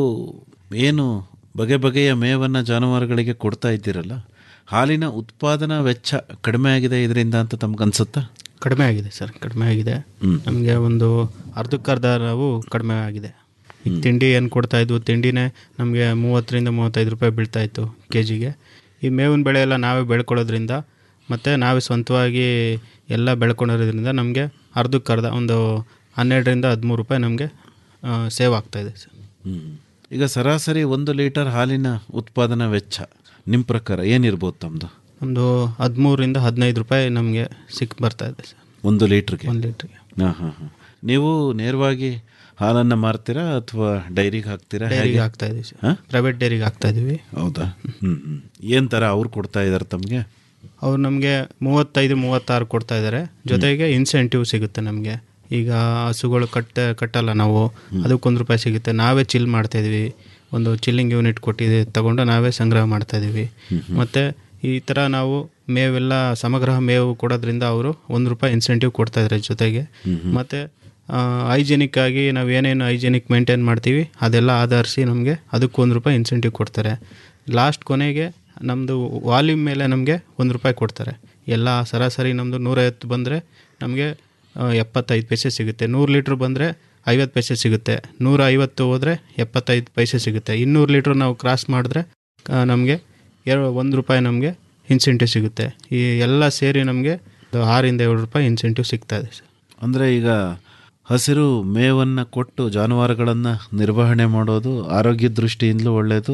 ಏನು ಬಗೆ ಬಗೆಯ ಮೇವನ್ನು ಜಾನುವಾರುಗಳಿಗೆ ಕೊಡ್ತಾ ಇದ್ದೀರಲ್ಲ ಹಾಲಿನ ಉತ್ಪಾದನಾ ವೆಚ್ಚ ಕಡಿಮೆ ಆಗಿದೆ ಇದರಿಂದ ಅಂತ ತಮ್ಗನ್ಸುತ್ತಾ ಕಡಿಮೆ ಆಗಿದೆ ಸರ್ ಕಡಿಮೆ ಆಗಿದೆ ನಮಗೆ ಒಂದು ಅರ್ಧಕ್ಕರ್ಧ ನಾವು ಕಡಿಮೆ ಆಗಿದೆ ಈಗ ತಿಂಡಿ ಏನು ಕೊಡ್ತಾ ಇದ್ವು ತಿಂಡಿನೇ ನಮಗೆ ಮೂವತ್ತರಿಂದ ಮೂವತ್ತೈದು ರೂಪಾಯಿ ಬೀಳ್ತಾ ಇತ್ತು ಕೆ ಜಿಗೆ ಈ ಮೇವಿನ ಬೆಳೆ ಎಲ್ಲ ನಾವೇ ಬೆಳ್ಕೊಳ್ಳೋದ್ರಿಂದ ಮತ್ತು ನಾವೇ ಸ್ವಂತವಾಗಿ ಎಲ್ಲ ಬೆಳ್ಕೊಂಡಿರೋದ್ರಿಂದ ನಮಗೆ ಅರ್ಧಕ್ಕರ್ಧ ಒಂದು ಹನ್ನೆರಡರಿಂದ ಹದಿಮೂರು ರೂಪಾಯಿ ನಮಗೆ ಸೇವ್ ಆಗ್ತಾಯಿದೆ ಸರ್ ಹ್ಮ್. ಈಗ ಸರಾಸರಿ ಒಂದು ಲೀಟರ್ ಹಾಲಿನ ಉತ್ಪಾದನಾ ವೆಚ್ಚ ನಿಮ್ಮ ಪ್ರಕಾರ ಏನಿರ್ಬೋದು ತಮ್ಮದು ಒಂದು ಹದಿಮೂರರಿಂದ ಹದಿನೈದು ರೂಪಾಯಿ ನಮಗೆ ಸಿಕ್ ಬರ್ತಾ ಇದೆ ಸರ್ ಒಂದು ಲೀಟ್ರಿಗೆ ಒಂದು ಲೀಟ್ರಿಗೆ ಹಾಂ ಹಾಂ ಹಾಂ ನೀವು ನೇರವಾಗಿ ಹಾಲನ್ನು ಮಾರ್ತೀರಾ ಅಥವಾ ಡೈರಿಗೆ ಹಾಕ್ತೀರಾ ಡೈರಿಗೆ ಹೇಗೆ? ಹಾಕ್ತಾ ಇದೀವಿ ಹಾಂ? ಸರ್ ಪ್ರೈವೇಟ್ ಡೈರಿಗೆ ಹಾಕ್ತಾ ಇದೀವಿ ಹೌದಾ ಹ್ಞೂ ಹ್ಞೂ ಏನು ಥರ ಅವ್ರು ಕೊಡ್ತಾ ಇದ್ದಾರೆ ತಮಗೆ ಅವ್ರು ನಮಗೆ ಮೂವತ್ತೈದು ಮೂವತ್ತಾರು ಕೊಡ್ತಾ ಇದ್ದಾರೆ ಜೊತೆಗೆ ಇನ್ಸೆಂಟಿವ್ ಸಿಗುತ್ತೆ ನಮಗೆ ಈಗ ಹಸುಗಳು ಕಟ್ಟ ಕಟ್ಟಲ್ಲ ನಾವು ಅದಕ್ಕೊಂದು ರೂಪಾಯಿ ಸಿಗುತ್ತೆ ನಾವೇ ಚಿಲ್ ಮಾಡ್ತಾ ಇದೀವಿ ಒಂದು ಚಿಲ್ಲಿಂಗ್ ಯೂನಿಟ್ ಕೊಟ್ಟಿದೆ ತಗೊಂಡು ನಾವೇ ಸಂಗ್ರಹ ಮಾಡ್ತಾ ಇದೀವಿ ಮತ್ತು ಈ ಥರ ನಾವು ಮೇವೆಲ್ಲ ಸಮಗ್ರ ಮೇವು ಕೊಡೋದ್ರಿಂದ ಅವರು ಒಂದು ರೂಪಾಯಿ ಇನ್ಸೆಂಟಿವ್ ಕೊಡ್ತಾ ಇದ್ದಾರೆ ಜೊತೆಗೆ ಮತ್ತು ಹೈಜೆನಿಕ್ ಆಗಿ ನಾವು ಏನೇನು ಹೈಜೆನಿಕ್ ಮೇಂಟೈನ್ ಮಾಡ್ತೀವಿ ಅದೆಲ್ಲ ಆಧರಿಸಿ ನಮಗೆ ಅದಕ್ಕೆ ಒಂದು ರೂಪಾಯಿ ಇನ್ಸೆಂಟಿವ್ ಕೊಡ್ತಾರೆ ಲಾಸ್ಟ್ ಕೊನೆಗೆ ನಮ್ಮದು ವಾಲ್ಯೂಮ್ ಮೇಲೆ ನಮಗೆ ಒಂದು ರೂಪಾಯಿ ಕೊಡ್ತಾರೆ ಎಲ್ಲ ಸರಾಸರಿ ನಮ್ಮದು ನೂರೈವತ್ತು ಬಂದರೆ ನಮಗೆ ಎಪ್ಪತ್ತೈದು ಪೈಸೆ ಸಿಗುತ್ತೆ ನೂರು ಲೀಟ್ರ್ ಬಂದರೆ ಐವತ್ತು ಪೈಸೆ ಸಿಗುತ್ತೆ ನೂರ ಐವತ್ತು ಹೋದರೆ ಎಪ್ಪತ್ತೈದು ಪೈಸೆ ಸಿಗುತ್ತೆ ಇನ್ನೂರು ಲೀಟ್ರ್ ನಾವು ಕ್ರಾಸ್ ಮಾಡಿದ್ರೆ ನಮಗೆ ಎರಡು ಒಂದು ರೂಪಾಯಿ ನಮಗೆ ಇನ್ಸೆಂಟಿವ್ ಸಿಗುತ್ತೆ ಈ ಎಲ್ಲ ಸೇರಿ ನಮಗೆ ಆರಿಂದ ಏಳು ರೂಪಾಯಿ ಇನ್ಸೆಂಟಿವ್ ಸಿಗ್ತಾ ಇದೆ ಸರ್ ಅಂದರೆ ಈಗ ಹಸಿರು ಮೇವನ್ನು ಕೊಟ್ಟು ಜಾನುವಾರುಗಳನ್ನು ನಿರ್ವಹಣೆ ಮಾಡೋದು ಆರೋಗ್ಯ ದೃಷ್ಟಿಯಿಂದಲೂ ಒಳ್ಳೆಯದು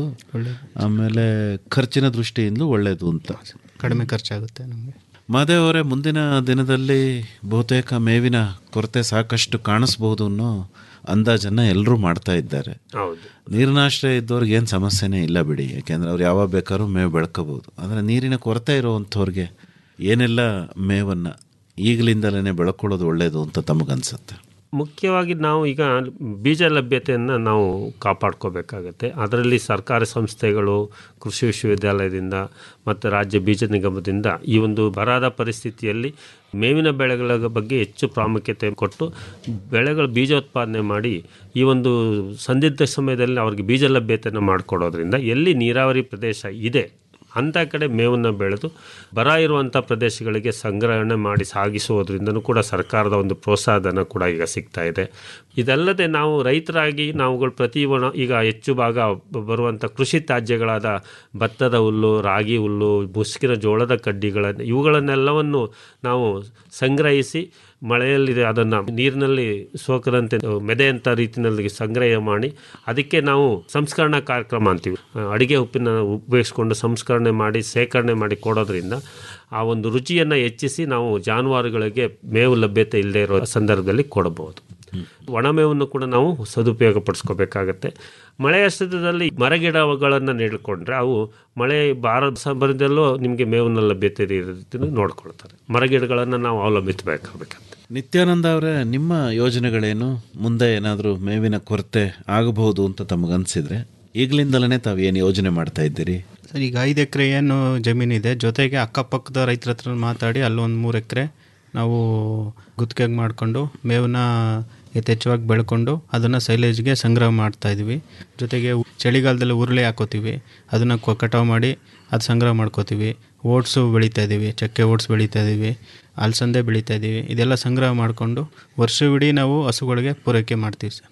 ಆಮೇಲೆ ಖರ್ಚಿನ ದೃಷ್ಟಿಯಿಂದಲೂ ಒಳ್ಳೆಯದು ಅಂತ ಕಡಿಮೆ ಖರ್ಚಾಗುತ್ತೆ ನಮಗೆ ಮಾದೇವ್ ಅವರೇ ಮುಂದಿನ ದಿನದಲ್ಲಿ ಬಹುತೇಕ ಮೇವಿನ ಕೊರತೆ ಸಾಕಷ್ಟು ಕಾಣಿಸ್ಬೋದು ಅನ್ನೋ ಅಂದಾಜನ್ನು ಎಲ್ಲರೂ ಮಾಡ್ತಾ ಇದ್ದಾರೆ ಹೌದು ನೀರಿನಾಶ್ರಯ ಇದ್ದವ್ರಿಗೆ ಏನು ಸಮಸ್ಯೆನೇ ಇಲ್ಲ ಬಿಡಿ ಯಾಕೆಂದರೆ ಅವ್ರು ಯಾವಾಗ ಬೇಕಾದ್ರೂ ಮೇವು ಬೆಳ್ಕೋಬೋದು ಆದರೆ ನೀರಿನ ಕೊರತೆ ಇರೋವಂಥವ್ರಿಗೆ ಏನೆಲ್ಲ ಮೇವನ್ನು ಈಗಲಿಂದಲೇ ಬೆಳ್ಕೊಳ್ಳೋದು ಒಳ್ಳೆಯದು ಅಂತ ತಮಗನ್ಸುತ್ತೆ ಮುಖ್ಯವಾಗಿ ನಾವು ಈಗ ಬೀಜ ಲಭ್ಯತೆಯನ್ನು ನಾವು ಕಾಪಾಡ್ಕೋಬೇಕಾಗತ್ತೆ ಅದರಲ್ಲಿ ಸರ್ಕಾರಿ ಸಂಸ್ಥೆಗಳು ಕೃಷಿ ವಿಶ್ವವಿದ್ಯಾಲಯದಿಂದ ಮತ್ತು ರಾಜ್ಯ ಬೀಜ ನಿಗಮದಿಂದ ಈ ಒಂದು ಬರಾದ ಪರಿಸ್ಥಿತಿಯಲ್ಲಿ ಮೇವಿನ ಬೆಳೆಗಳ ಬಗ್ಗೆ ಹೆಚ್ಚು ಪ್ರಾಮುಖ್ಯತೆ ಕೊಟ್ಟು ಬೆಳೆಗಳು ಬೀಜೋತ್ಪಾದನೆ ಮಾಡಿ ಈ ಒಂದು ಸಂದಿಗ್ಧ ಸಮಯದಲ್ಲಿ ಅವ್ರಿಗೆ ಬೀಜ ಲಭ್ಯತೆಯನ್ನು ಮಾಡಿಕೊಡೋದ್ರಿಂದ ಎಲ್ಲಿ ನೀರಾವರಿ ಪ್ರದೇಶ ಇದೆ ಅಂಥ ಕಡೆ ಮೇವನ್ನು ಬೆಳೆದು ಬರ ಇರುವಂಥ ಪ್ರದೇಶಗಳಿಗೆ ಸಂಗ್ರಹಣೆ ಮಾಡಿ ಸಾಗಿಸುವುದರಿಂದನೂ ಕೂಡ ಸರ್ಕಾರದ ಒಂದು ಪ್ರೋತ್ಸಾಹಧನ ಕೂಡ ಈಗ ಸಿಗ್ತಾ ಇದೆ ಇದಲ್ಲದೆ ನಾವು ರೈತರಾಗಿ ನಾವುಗಳು ಪ್ರತಿ ಒಣ ಈಗ ಹೆಚ್ಚು ಭಾಗ ಬರುವಂಥ ಕೃಷಿ ತ್ಯಾಜ್ಯಗಳಾದ ಭತ್ತದ ಹುಲ್ಲು ರಾಗಿ ಹುಲ್ಲು ಮುಸುಕಿನ ಜೋಳದ ಕಡ್ಡಿಗಳನ್ನು ಇವುಗಳನ್ನೆಲ್ಲವನ್ನು ನಾವು ಸಂಗ್ರಹಿಸಿ ಮಳೆಯಲ್ಲಿದೆ ಅದನ್ನು ನೀರಿನಲ್ಲಿ ಸೋಕದಂತೆ ಮೆದೆಯಂಥ ರೀತಿಯಲ್ಲಿ ಸಂಗ್ರಹ ಮಾಡಿ ಅದಕ್ಕೆ ನಾವು ಸಂಸ್ಕರಣಾ ಕಾರ್ಯಕ್ರಮ ಅಂತೀವಿ ಅಡಿಗೆ ಉಪ್ಪಿನ ಉಪಯೋಗಿಸ್ಕೊಂಡು ಸಂಸ್ಕರಣೆ ಮಾಡಿ ಸೇಕರಣೆ ಮಾಡಿ ಕೊಡೋದ್ರಿಂದ ಆ ಒಂದು ರುಚಿಯನ್ನು ಹೆಚ್ಚಿಸಿ ನಾವು ಜಾನುವಾರುಗಳಿಗೆ ಮೇವು ಲಭ್ಯತೆ ಇಲ್ಲದೆ ಇರೋ ಸಂದರ್ಭದಲ್ಲಿ ಕೊಡಬಹುದು ಒಣಮೇವನ್ನು ಕೂಡ ನಾವು ಸದುಪಯೋಗ ಪಡಿಸ್ಕೋಬೇಕಾಗತ್ತೆ ಮಳೆ ಅಷ್ಟದಲ್ಲಿ ಮರಗಿಡಗಳನ್ನು ನೆಡ್ಕೊಂಡ್ರೆ ಅವು ಮಳೆ ಬಾರ ಸಂಬಂಧದಲ್ಲೂ ನಿಮಗೆ ಮೇವಿನ ಲಭ್ಯತೆ ಇರೋ ರೀತಿನೂ ನೋಡ್ಕೊಳ್ತಾರೆ ಮರಗಿಡಗಳನ್ನು ನಾವು ಅವಲಂಬಿಸಬೇಕಾಗತ್ತೆ ನಿತ್ಯಾನಂದ ಅವರೇ ನಿಮ್ಮ ಯೋಜನೆಗಳೇನು ಮುಂದೆ ಏನಾದರೂ ಮೇವಿನ ಕೊರತೆ ಆಗಬಹುದು ಅಂತ ತಮಗನ್ಸಿದ್ರೆ ಈಗಲಿಂದಲೇ ತಾವು ಏನು ಯೋಜನೆ ಮಾಡ್ತಾ ಇದ್ದೀರಿ ಸರ್ ಈಗ ಐದು ಎಕರೆ ಏನು ಜಮೀನಿದೆ ಜೊತೆಗೆ ಅಕ್ಕಪಕ್ಕದ ರೈತರ ಹತ್ರ ಮಾತಾಡಿ ಅಲ್ಲೊಂದು ಮೂರು ಎಕರೆ ನಾವು ಗುತ್ತಿಗೆಗೆ ಮಾಡಿಕೊಂಡು ಮೇವನ್ನ ಯಥೇಚ್ಛವಾಗಿ ಬೆಳ್ಕೊಂಡು ಅದನ್ನು ಸೈಲೇಜ್ಗೆ ಸಂಗ್ರಹ ಮಾಡ್ತಾ ಇದ್ವಿ ಜೊತೆಗೆ ಚಳಿಗಾಲದಲ್ಲಿ ಉರುಳಿ ಹಾಕೋತೀವಿ ಅದನ್ನು ಕೊ- ಕಟಾವು ಮಾಡಿ ಅದು ಸಂಗ್ರಹ ಮಾಡ್ಕೋತೀವಿ ಓಟ್ಸು ಬೆಳೀತಾ ಇದ್ದೀವಿ ಚಕ್ಕೆ ಓಟ್ಸ್ ಬೆಳೀತಾ ಇದ್ದೀವಿ ಅಲಸಂದೆ ಬೆಳೀತಾ ಇದ್ದೀವಿ ಇದೆಲ್ಲ ಸಂಗ್ರಹ ಮಾಡಿಕೊಂಡು ವರ್ಷವಿಡೀ ನಾವು ಹಸುಗಳಿಗೆ ಪೂರೈಕೆ ಮಾಡ್ತೀವಿ ಸರ್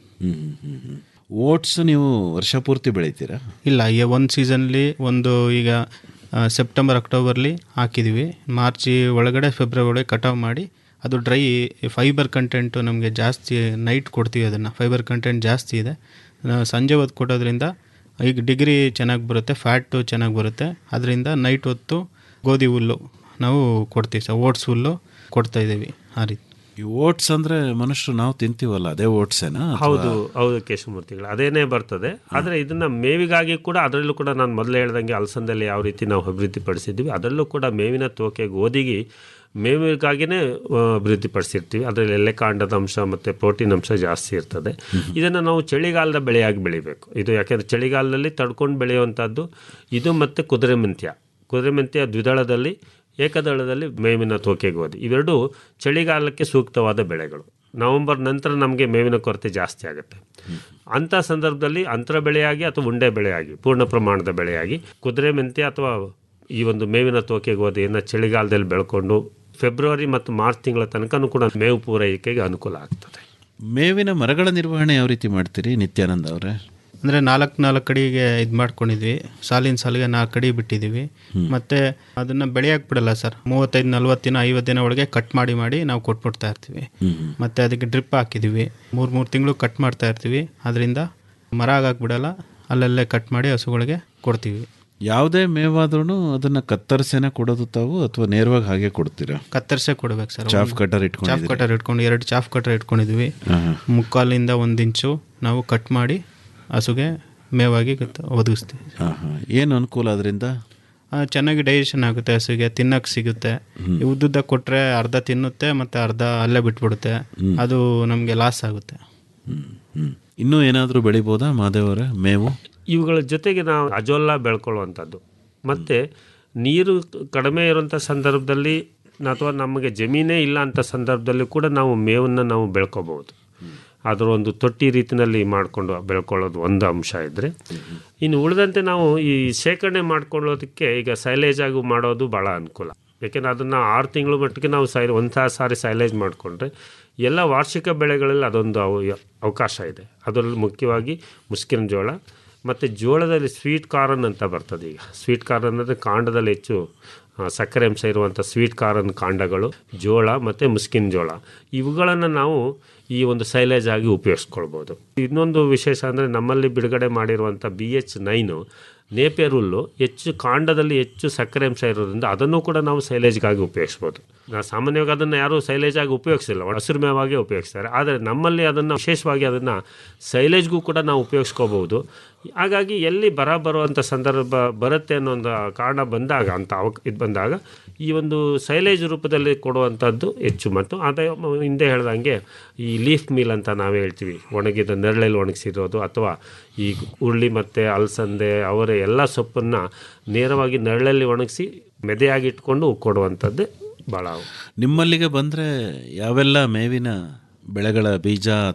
ಓಟ್ಸ್ ನೀವು ವರ್ಷ ಪೂರ್ತಿ ಬೆಳಿತೀರಾ ಇಲ್ಲ ಈ ಒಂದು ಸೀಸನ್ಲಿ ಒಂದು ಈಗ ಆ, ಸೆಪ್ಟೆಂಬರ್ ಅಕ್ಟೋಬರ್ಲಿ ಹಾಕಿದ್ವಿ ಮಾರ್ಚ್ ಒಳಗಡೆ ಫೆಬ್ರವರಿ ಒಳಗೆ ಕಟಾವು ಮಾಡಿ ಅದು ಡ್ರೈ ಫೈಬರ್ ಕಂಟೆಂಟು ನಮಗೆ ಜಾಸ್ತಿ ನೈಟ್ ಕೊಡ್ತೀವಿ ಅದನ್ನು ಫೈಬರ್ ಕಂಟೆಂಟ್ ಜಾಸ್ತಿ ಇದೆ ನಾವು ಸಂಜೆ ಹೊತ್ತು ಕೊಡೋದ್ರಿಂದ ಈಗ ಡಿಗ್ರಿ ಚೆನ್ನಾಗಿ ಬರುತ್ತೆ ಫ್ಯಾಟು ಚೆನ್ನಾಗಿ ಬರುತ್ತೆ ಅದರಿಂದ ನೈಟ್ ಹೊತ್ತು ಗೋಧಿ ಹುಲ್ಲು ನಾವು ಕೊಡ್ತೀವಿ ಸರ್ ಓಟ್ಸ್ ಹುಲ್ಲು ಕೊಡ್ತಾ ಇದ್ದೀವಿ ಆ ರೀತಿ ಈ ಓಟ್ಸ್ ಅಂದ್ರೆ ಮನುಷ್ಯರು ನಾವು ತಿಂತೀವಲ್ಲ ಅದೇ ಓಟ್ಸೇನಾ ಅಥವಾ- ಹೌದು ಹೌದು ಕೇಶಮೂರ್ತಿಗಳು ಅದೇನೇ ಬರ್ತದೆ ಆದರೆ ಇದನ್ನ ಮೇವಿಗಾಗಿ ಕೂಡ ಅದರಲ್ಲೂ ಕೂಡ ನಾನು ಮೊದಲೇ ಹೇಳ್ದಂಗೆ ಅಲಸಂದಲ್ಲಿ ಯಾವ ರೀತಿ ನಾವು ಅಭಿವೃದ್ಧಿ ಪಡಿಸಿದ್ವಿ ಅದರಲ್ಲೂ ಕೂಡ ಮೇವಿನ ತೋಕೆ ಗೋಧಿಗೆ ಮೇವಿಗಾಗಿನೇ ಆ, ಅಭಿವೃದ್ಧಿಪಡಿಸಿರ್ತೀವಿ ಅದರಲ್ಲಿ ಎಲೆಕಾಂಡದ ಅಂಶ ಮತ್ತು ಪ್ರೋಟೀನ್ ಅಂಶ ಜಾಸ್ತಿ ಇರ್ತದೆ ಇದನ್ನು ನಾವು ಚಳಿಗಾಲದ ಬೆಳೆಯಾಗಿ ಬೆಳಿಬೇಕು ಇದು ಯಾಕೆಂದರೆ ಚಳಿಗಾಲದಲ್ಲಿ ತಡ್ಕೊಂಡು ಬೆಳೆಯುವಂಥದ್ದು ಇದು ಮತ್ತು ಕುದುರೆ ಮೆಂತ್ಯ ಕುದುರೆ ಮೆಂತ್ಯ ದ್ವಿದಳದಲ್ಲಿ ಏಕದಳದಲ್ಲಿ ಮೇವಿನ ತೋಕೆ ಗೋಧಿ ಇವೆರಡು ಚಳಿಗಾಲಕ್ಕೆ ಸೂಕ್ತವಾದ ಬೆಳೆಗಳು ನವೆಂಬರ್ ನಂತರ ನಮಗೆ ಮೇವಿನ ಕೊರತೆ ಜಾಸ್ತಿ ಆಗುತ್ತೆ ಅಂಥ ಸಂದರ್ಭದಲ್ಲಿ ಅಂತರ ಬೆಳೆಯಾಗಿ ಅಥವಾ ಉಂಡೆ ಬೆಳೆಯಾಗಿ ಪೂರ್ಣ ಪ್ರಮಾಣದ ಬೆಳೆಯಾಗಿ ಕುದುರೆ ಮೆಂತ್ಯ ಅಥವಾ ಈ ಒಂದು ಮೇವಿನ ತೋಕೆ ಗೋಧಿಯನ್ನು ಚಳಿಗಾಲದಲ್ಲಿ ಬೆಳ್ಕೊಂಡು ಫೆಬ್ರವರಿ ಮತ್ತು ಮಾರ್ಚ್ ತಿಂಗಳ ತನಕನೂ ಕೂಡ ಮೇವು ಪೂರೈಕೆಗೆ ಅನುಕೂಲ ಆಗ್ತದೆ ಮೇವಿನ ಮರಗಳ ನಿರ್ವಹಣೆ ಯಾವ ರೀತಿ ಮಾಡ್ತೀರಿ ನಿತ್ಯಾನಂದ ಅವರೇ ಅಂದರೆ ನಾಲ್ಕು ನಾಲ್ಕು ಕಡೆಗೆ ಇದು ಮಾಡ್ಕೊಂಡಿದ್ವಿ ಸಾಲಿನ ಸಾಲಿಗೆ ನಾಲ್ಕು ಕಡೆ ಬಿಟ್ಟಿದ್ದೀವಿ ಮತ್ತು ಅದನ್ನು ಬೆಳೆಯಕ್ಕೆ ಬಿಡಲ್ಲ ಸರ್ ಮೂವತ್ತೈದು ನಲ್ವತ್ತು ದಿನ ಐವತ್ತು ದಿನ ಒಳಗೆ ಕಟ್ ಮಾಡಿ ಮಾಡಿ ನಾವು ಕೊಟ್ಬಿಡ್ತಾ ಇರ್ತೀವಿ ಮತ್ತು ಅದಕ್ಕೆ ಡ್ರಿಪ್ ಹಾಕಿದ್ದೀವಿ ಮೂರು ಮೂರು ತಿಂಗಳು ಕಟ್ ಮಾಡ್ತಾ ಇರ್ತೀವಿ ಅದರಿಂದ ಮರ ಆಗಕ್ಕೆ ಬಿಡಲ್ಲ ಅಲ್ಲಲ್ಲೇ ಕಟ್ ಮಾಡಿ ಹಸುಗಳಿಗೆ ಕೊಡ್ತೀವಿ ಯಾವುದೇ ಮೇವಾದ್ರೂ ಅದನ್ನ ಕತ್ತರಿಸೇನೆ ಕೊಡೋದು ತಾವು ಅಥವಾ ನೇರವಾಗಿ ಹಾಗೆ ಕೊಡ್ತೀರಾ ಕತ್ತರಿಸೇ ಕೊಡ್ಬೇಕು ಸರ್ ಚಾಫ್ ಒಂದು- ಕಟರ್ ಚಾಫ್ ಇಟ್ಕೊಂಡಿದ್ದೀರಿ ಕಟರ್ ಇಟ್ಕೊಂಡು ಎರಡು ಚಾಫ್ ಕಟರ್ ಇಟ್ಕೊಂಡಿದ್ವಿ ಮುಕ್ಕಾಲಿಂದ ಒಂದು ಇಂಚು ನಾವು ಕಟ್ ಮಾಡಿ ಹಸುಗೆ ಮೇವಾಗಿ ಗತ್- ಒದಗಿಸ್ತೀವಿ ಹಾಂ ಹಾಂ ಏನು ಅನುಕೂಲ ಅದರಿಂದ ಆ, ಚೆನ್ನಾಗಿ ಡೈಜೆಷನ್ ಆಗುತ್ತೆ ಹಸುಗೆ ತಿನ್ನಕ್ಕೆ ಸಿಗುತ್ತೆ ಈ ಉದ್ದುದ್ದ ಕೊಟ್ಟರೆ ಅರ್ಧ ತಿನ್ನುತ್ತೆ ಮತ್ತು ಅರ್ಧ ಅಲ್ಲೇ ಬಿಟ್ಬಿಡುತ್ತೆ ಅದು ನಮಗೆ ಲಾಸ್ ಆಗುತ್ತೆ ಹ್ಮ್. ಇನ್ನೂ ಏನಾದರೂ ಬೆಳಿಬೋದಾ ಮಾದೇವರೇ ಮೇವು ಇವುಗಳ ಜೊತೆಗೆ ನಾವು ಅಜೋಲ್ಲ ಬೆಳ್ಕೊಳ್ಳುವಂಥದ್ದು ಮತ್ತು ನೀರು ಕಡಿಮೆ ಇರುವಂಥ ಸಂದರ್ಭದಲ್ಲಿ ಅಥವಾ ನಮಗೆ ಜಮೀನೇ ಇಲ್ಲ ಅಂತ ಸಂದರ್ಭದಲ್ಲಿ ಕೂಡ ನಾವು ಮೇವನ್ನು ನಾವು ಬೆಳ್ಕೋಬಹುದು ಅದರ ಒಂದು ತೊಟ್ಟಿ ರೀತಿಯಲ್ಲಿ ಮಾಡಿಕೊಂಡು ಬೆಳ್ಕೊಳ್ಳೋದು ಒಂದು ಅಂಶ ಇದ್ದರೆ ಇನ್ನು ಉಳಿದಂತೆ ನಾವು ಈ ಶೇಖರಣೆ ಮಾಡ್ಕೊಳ್ಳೋದಕ್ಕೆ ಈಗ ಸೈಲೇಜ್ ಆಗಿ ಮಾಡೋದು ಭಾಳ ಅನುಕೂಲ ಯಾಕೆಂದರೆ ಅದನ್ನು ಆರು ತಿಂಗಳು ಮಟ್ಟಿಗೆ ನಾವು ಸೈ ಒಂದು ಸಾರಿ ಸೈಲೇಜ್ ಮಾಡಿಕೊಂಡ್ರೆ ಎಲ್ಲ ವಾರ್ಷಿಕ ಬೆಳೆಗಳಲ್ಲಿ ಅದೊಂದು ಅವ ಅವಕಾಶ ಇದೆ ಅದರಲ್ಲಿ ಮುಖ್ಯವಾಗಿ ಮುಸ್ಕಿನ ಜೋಳ ಮತ್ತು ಜೋಳದಲ್ಲಿ ಸ್ವೀಟ್ ಕಾರ್ನ್ ಅಂತ ಬರ್ತದೆ ಈಗ ಸ್ವೀಟ್ ಕಾರ್ನ್ ಅಂದರೆ ಕಾಂಡದಲ್ಲಿ ಹೆಚ್ಚು ಆ, ಸಕ್ಕರೆ ಅಂಶ ಇರುವಂಥ ಸ್ವೀಟ್ ಕಾರ್ನ್ ಕಾಂಡಗಳು ಜೋಳ ಮತ್ತು ಮುಸ್ಕಿನ ಜೋಳ ಇವುಗಳನ್ನು ನಾವು ಈ ಒಂದು ಸೈಲೇಜ್ ಆಗಿ ಉಪಯೋಗಿಸ್ಕೊಳ್ಬೋದು ಇನ್ನೊಂದು ವಿಶೇಷ ಅಂದರೆ ನಮ್ಮಲ್ಲಿ ಬಿಡುಗಡೆ ಮಾಡಿರುವಂಥ ಬಿ ಎಚ್ ನೈನು ನೇಪಿಯರ್ ಹುಲ್ಲು ಹೆಚ್ಚು ಕಾಂಡದಲ್ಲಿ ಹೆಚ್ಚು ಸಕ್ಕರೆ ಅಂಶ ಇರೋದ್ರಿಂದ ಅದನ್ನು ಕೂಡ ನಾವು ಸೈಲೇಜ್ಗಾಗಿ ಉಪಯೋಗಿಸ್ಬೋದು ನಾವು ಸಾಮಾನ್ಯವಾಗಿ ಅದನ್ನು ಯಾರೂ ಸೈಲೇಜಾಗಿ ಉಪಯೋಗಿಸಿಲ್ಲ ಹಸಿರು ಮೇವಾಗೇ ಉಪಯೋಗಿಸ್ತಾರೆ ಆದರೆ ನಮ್ಮಲ್ಲಿ ಅದನ್ನು ವಿಶೇಷವಾಗಿ ಅದನ್ನು ಸೈಲೇಜ್ಗೂ ಕೂಡ ನಾವು ಉಪಯೋಗಿಸ್ಕೋಬಹುದು ಹಾಗಾಗಿ ಎಲ್ಲಿ ಬರ ಬರುವಂಥ ಸಂದರ್ಭ ಬರುತ್ತೆ ಅನ್ನೋ ಒಂದು ಕಾರಣ ಬಂದಾಗ ಅಂತ ಅವಕ್ ಇದು ಬಂದಾಗ ಈ ಒಂದು ಸೈಲೇಜ್ ರೂಪದಲ್ಲಿ ಕೊಡುವಂಥದ್ದು ಹೆಚ್ಚು ಮತ್ತು ಅದೇ ಮ- ಹಿಂದೆ ಹೇಳ್ದಂಗೆ ಈ ಲೀಫ್ ಮೀಲ್ ಅಂತ ನಾವೇ ಹೇಳ್ತೀವಿ ಒಣಗಿದ ನೆರಳಲ್ಲಿ ಒಣಗಿಸಿರೋದು ಅಥವಾ ಈ ಉರುಳಿ ಮತ್ತು ಅಲಸಂದೆ ಅವರೆ ಎಲ್ಲ ಸೊಪ್ಪನ್ನು ನೇರವಾಗಿ ನೆರಳಲ್ಲಿ ಒಣಗಿಸಿ ಮೆದೆಯಾಗಿ ಇಟ್ಕೊಂಡು ಕೊಡುವಂಥದ್ದೇ ಭಾಳ ನಿಮ್ಮಲ್ಲಿಗೆ ಬಂದರೆ ಯಾವೆಲ್ಲ ಮೇವಿನ ಬೆಳೆಗಳ ಬೀಜ ಅಥವಾ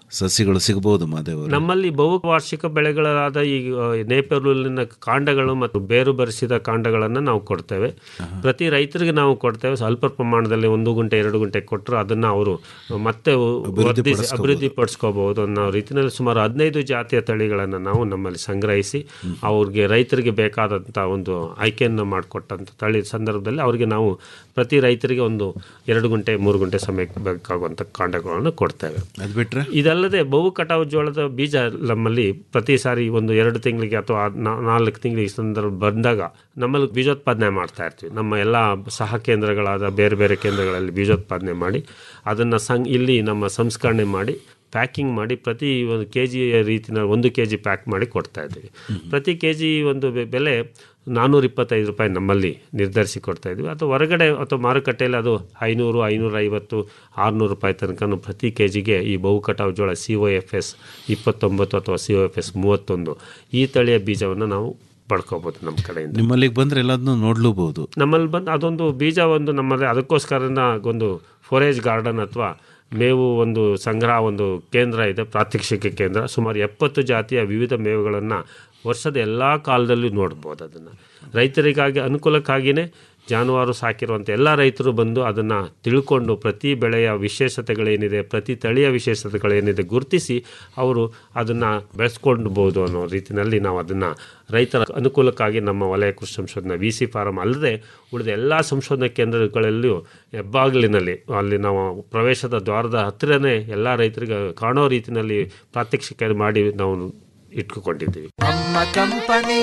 ಸಸಿಗಳು ಸಿಗಬಹುದು ಮಾದೇವ್ ಅವರೇ? ನಮ್ಮಲ್ಲಿ ಬಹುವಾರ್ಷಿಕ ಬೆಳೆಗಳಾದ ಈ ಆ, ನೇಪೆರುಲಿನ ಕಾಂಡಗಳು ಮತ್ತು ಬೇರು ಬರಿಸಿದ ಕಾಂಡಗಳನ್ನು ನಾವು ಕೊಡ್ತೇವೆ ಪ್ರತಿ ರೈತರಿಗೆ ನಾವು ಕೊಡ್ತೇವೆ ಸ್ವಲ್ಪ ಪ್ರಮಾಣದಲ್ಲಿ ಒಂದು ಗುಂಟೆ ಎರಡು ಗುಂಟೆ ಕೊಟ್ಟರು ಅದನ್ನು ಅವರು ಮತ್ತೆ ವರ್ಧಿಸಿ ಅಭಿವೃದ್ಧಿ ಪಡಿಸ್ಕೋಬಹುದು ಅನ್ನೋ ರೀತಿಯಲ್ಲಿ ಸುಮಾರು ಹದಿನೈದು ಜಾತಿಯ ತಳಿಗಳನ್ನು ನಾವು ನಮ್ಮಲ್ಲಿ ಸಂಗ್ರಹಿಸಿ ಅವ್ರಿಗೆ ರೈತರಿಗೆ ಬೇಕಾದಂಥ ಒಂದು ಆಯ್ಕೆಯನ್ನು ಮಾಡಿಕೊಟ್ಟಂಥ ತಳಿ ಸಂದರ್ಭದಲ್ಲಿ ಅವರಿಗೆ ನಾವು ಪ್ರತಿ ರೈತರಿಗೆ ಒಂದು ಎರಡು ಗುಂಟೆ ಮೂರು ಗುಂಟೆ ಸಮಯಕ್ಕೆ ಬೇಕಾಗುವಂಥ ಕಾಂಡಗಳನ್ನು ಕೊಡ್ತೇವೆ ಅದು ಬಿಟ್ರೆ ಇದಲ್ಲದೆ ಬಹು ಕಟಾವು ಜೋಳದ ಬೀಜ ನಮ್ಮಲ್ಲಿ ಪ್ರತಿ ಸಾರಿ ಒಂದು ಎರಡು ತಿಂಗಳಿಗೆ ಅಥವಾ ನಾ- ನಾಲ್ಕು ತಿಂಗಳಿಗೆ ಸಂದರ್ಭ ಬಂದಾಗ ನಮ್ಮಲ್ಲಿ ಬೀಜೋತ್ಪಾದನೆ ಮಾಡ್ತಾ ಇರ್ತೀವಿ ನಮ್ಮ ಎಲ್ಲ ಸಹ ಕೇಂದ್ರಗಳಾದ ಬೇರೆ ಬೇರೆ ಕೇಂದ್ರಗಳಲ್ಲಿ ಬೀಜೋತ್ಪಾದನೆ ಮಾಡಿ ಅದನ್ನು ಸಂಗ್ ಇಲ್ಲಿ ನಮ್ಮ ಸಂಸ್ಕರಣೆ ಮಾಡಿ ಪ್ಯಾಕಿಂಗ್ ಮಾಡಿ ಪ್ರತಿ ಒಂದು ಕೆ ಜಿ ರೀತಿನ ಒಂದು ಕೆ ಜಿ ಪ್ಯಾಕ್ ಮಾಡಿ ಕೊಡ್ತಾ ಇದ್ದೀವಿ ಪ್ರತಿ ಕೆ ಜಿ ಒಂದು ಬೆ- ಬೆಲೆ ನಾನ್ನೂರ ಇಪ್ಪತ್ತೈದು ರೂಪಾಯಿ ನಮ್ಮಲ್ಲಿ ನಿರ್ಧರಿಸಿ ಕೊಡ್ತಾ ಇದ್ವಿ ಅಥವಾ ಹೊರಗಡೆ ಅಥವಾ ಮಾರುಕಟ್ಟೆಯಲ್ಲಿ ಅದು ಐನೂರು ಐನೂರ ಐವತ್ತು ಆರುನೂರು ರೂಪಾಯಿ ತನಕ ಪ್ರತಿ ಕೆ ಜಿಗೆ ಈ ಬಹು ಕಟಾವು ಜೋಳ ಸಿ ಒ ಎಫ್ ಎಸ್ ಇಪ್ಪತ್ತೊಂಬತ್ತು ಅಥವಾ ಸಿ ಒ ಎಫ್ ಎಸ್ ಮೂವತ್ತೊಂದು ಈ ತಳಿಯ ಬೀಜವನ್ನು ನಾವು ಪಡ್ಕೋಬೋದು ನಮ್ಮ ಕಡೆಯಿಂದ ನಿಮ್ಮಲ್ಲಿಗೆ ಬಂದ್ರೆ ಎಲ್ಲದನ್ನೂ ನೋಡ್ಲೂಬಹುದು ನಮ್ಮಲ್ಲಿ ಬಂದು ಅದೊಂದು ಬೀಜ ಒಂದು ನಮ್ಮಲ್ಲಿ ಅದಕ್ಕೋಸ್ಕರನ ಒಂದು ಫೋರೇಜ್ ಗಾರ್ಡನ್ ಅಥವಾ ಮೇವು ಒಂದು ಸಂಗ್ರಹ ಒಂದು ಕೇಂದ್ರ ಇದೆ ಪ್ರಾತ್ಯಕ್ಷಿಕೆ ಕೇಂದ್ರ ಸುಮಾರು ಎಪ್ಪತ್ತು ಜಾತಿಯ ವಿವಿಧ ಮೇವುಗಳನ್ನು ವರ್ಷದ ಎಲ್ಲ ಕಾಲದಲ್ಲೂ ನೋಡ್ಬೋದು ಅದನ್ನು ರೈತರಿಗಾಗಿ ಅನುಕೂಲಕ್ಕಾಗಿಯೇ ಜಾನುವಾರು ಸಾಕಿರುವಂಥ ಎಲ್ಲ ರೈತರು ಬಂದು ಅದನ್ನು ತಿಳ್ಕೊಂಡು ಪ್ರತಿ ಬೆಳೆಯ ವಿಶೇಷತೆಗಳೇನಿದೆ ಪ್ರತಿ ತಳಿಯ ವಿಶೇಷತೆಗಳೇನಿದೆ ಗುರುತಿಸಿ ಅವರು ಅದನ್ನು ಬೆಳೆಸ್ಕೊಂಡ್ಬೋದು ಅನ್ನೋ ರೀತಿಯಲ್ಲಿ ನಾವು ಅದನ್ನು ರೈತರ ಅನುಕೂಲಕ್ಕಾಗಿ ನಮ್ಮ ವಲಯ ಕೃಷಿ ಸಂಶೋಧನಾ ವಿ ಸಿ ಫಾರಂ ಅಲ್ಲದೆ ಉಳಿದ ಎಲ್ಲ ಸಂಶೋಧನಾ ಕೇಂದ್ರಗಳಲ್ಲಿಯೂ ಹೆಬ್ಬಾಗಿಲಿನಲ್ಲಿ ಅಲ್ಲಿ ನಾವು ಪ್ರವೇಶದ ದ್ವಾರದ ಹತ್ತಿರನೇ ಎಲ್ಲ ರೈತರಿಗೆ ಕಾಣೋ ರೀತಿಯಲ್ಲಿ ಪ್ರಾತ್ಯಕ್ಷಿಕೆ ಮಾಡಿ ನಾವು ಇಟ್ಕೊಂಡಿದ್ದೀವಿ ನಮ್ಮ ಕಂಪನಿ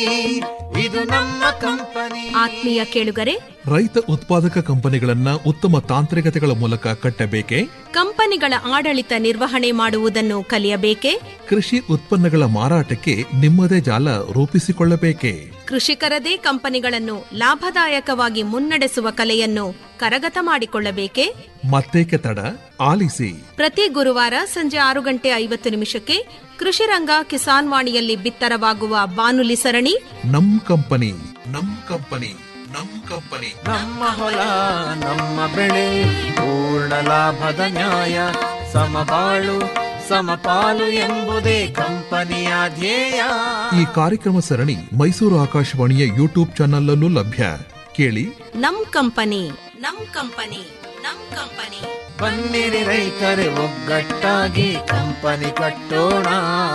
ಇದು ನಮ್ಮ ಕಂಪನಿ ಆತ್ಮೀಯ ಕೇಳುಗರೆ ರೈತ ಉತ್ಪಾದಕ ಕಂಪನಿಗಳನ್ನ ಉತ್ತಮ ತಾಂತ್ರಿಕತೆಗಳ ಮೂಲಕ ಕಟ್ಟಬೇಕೆ ಕಂಪನಿಗಳ ಆಡಳಿತ ನಿರ್ವಹಣೆ ಮಾಡುವುದನ್ನು ಕಲಿಯಬೇಕೆ ಕೃಷಿ ಉತ್ಪನ್ನಗಳ ಮಾರಾಟಕ್ಕೆ ನಿಮ್ಮದೇ ಜಾಲ ರೂಪಿಸಿಕೊಳ್ಳಬೇಕೆ ಕೃಷಿಕರದೇ ಕಂಪನಿಗಳನ್ನು ಲಾಭದಾಯಕವಾಗಿ ಮುನ್ನಡೆಸುವ ಕಲೆಯನ್ನು ಕರಗತ ಮಾಡಿಕೊಳ್ಳಬೇಕೆ ಮತ್ತೇಕೆ ತಡ ಆಲಿಸಿ ಪ್ರತಿ ಗುರುವಾರ ಸಂಜೆ ಆರು ಗಂಟೆ ಐವತ್ತು ನಿಮಿಷಕ್ಕೆ ಕೃಷಿ ರಂಗ ಕಿಸಾನ್ ವಾಣಿಯಲ್ಲಿ ಬಿತ್ತರವಾಗುವ ಬಾನುಲಿ ಸರಣಿ ನಮ್ ಕಂಪನಿ ನಮ್ ಕಂಪನಿ ನಮ್ ಕಂಪನಿ ನಮ್ಮ ಹೊಲ ನಮ್ಮ ಬೆಳೆ ಪೂರ್ಣ ಲಾಭದ ನ್ಯಾಯ ಸಮಬಾಳು ಸಮಪಾಲು ಎಂಬುದೇ ಕಂಪನಿಯ ಧ್ಯೇಯ ಈ ಕಾರ್ಯಕ್ರಮ ಸರಣಿ ಮೈಸೂರು ಆಕಾಶವಾಣಿಯ ಯೂಟ್ಯೂಬ್ ಚಾನಲ್ ಲಭ್ಯ ಕೇಳಿ ನಮ್ ಕಂಪನಿ ನಮ್ ಕಂಪನಿ ನಮ್ ಕಂಪನಿ ಬನ್ನಿರಿ ರೈತರೆ ಒಗ್ಗಟ್ಟಾಗಿ ಕಂಪನಿ ಕಟ್ಟೋಣ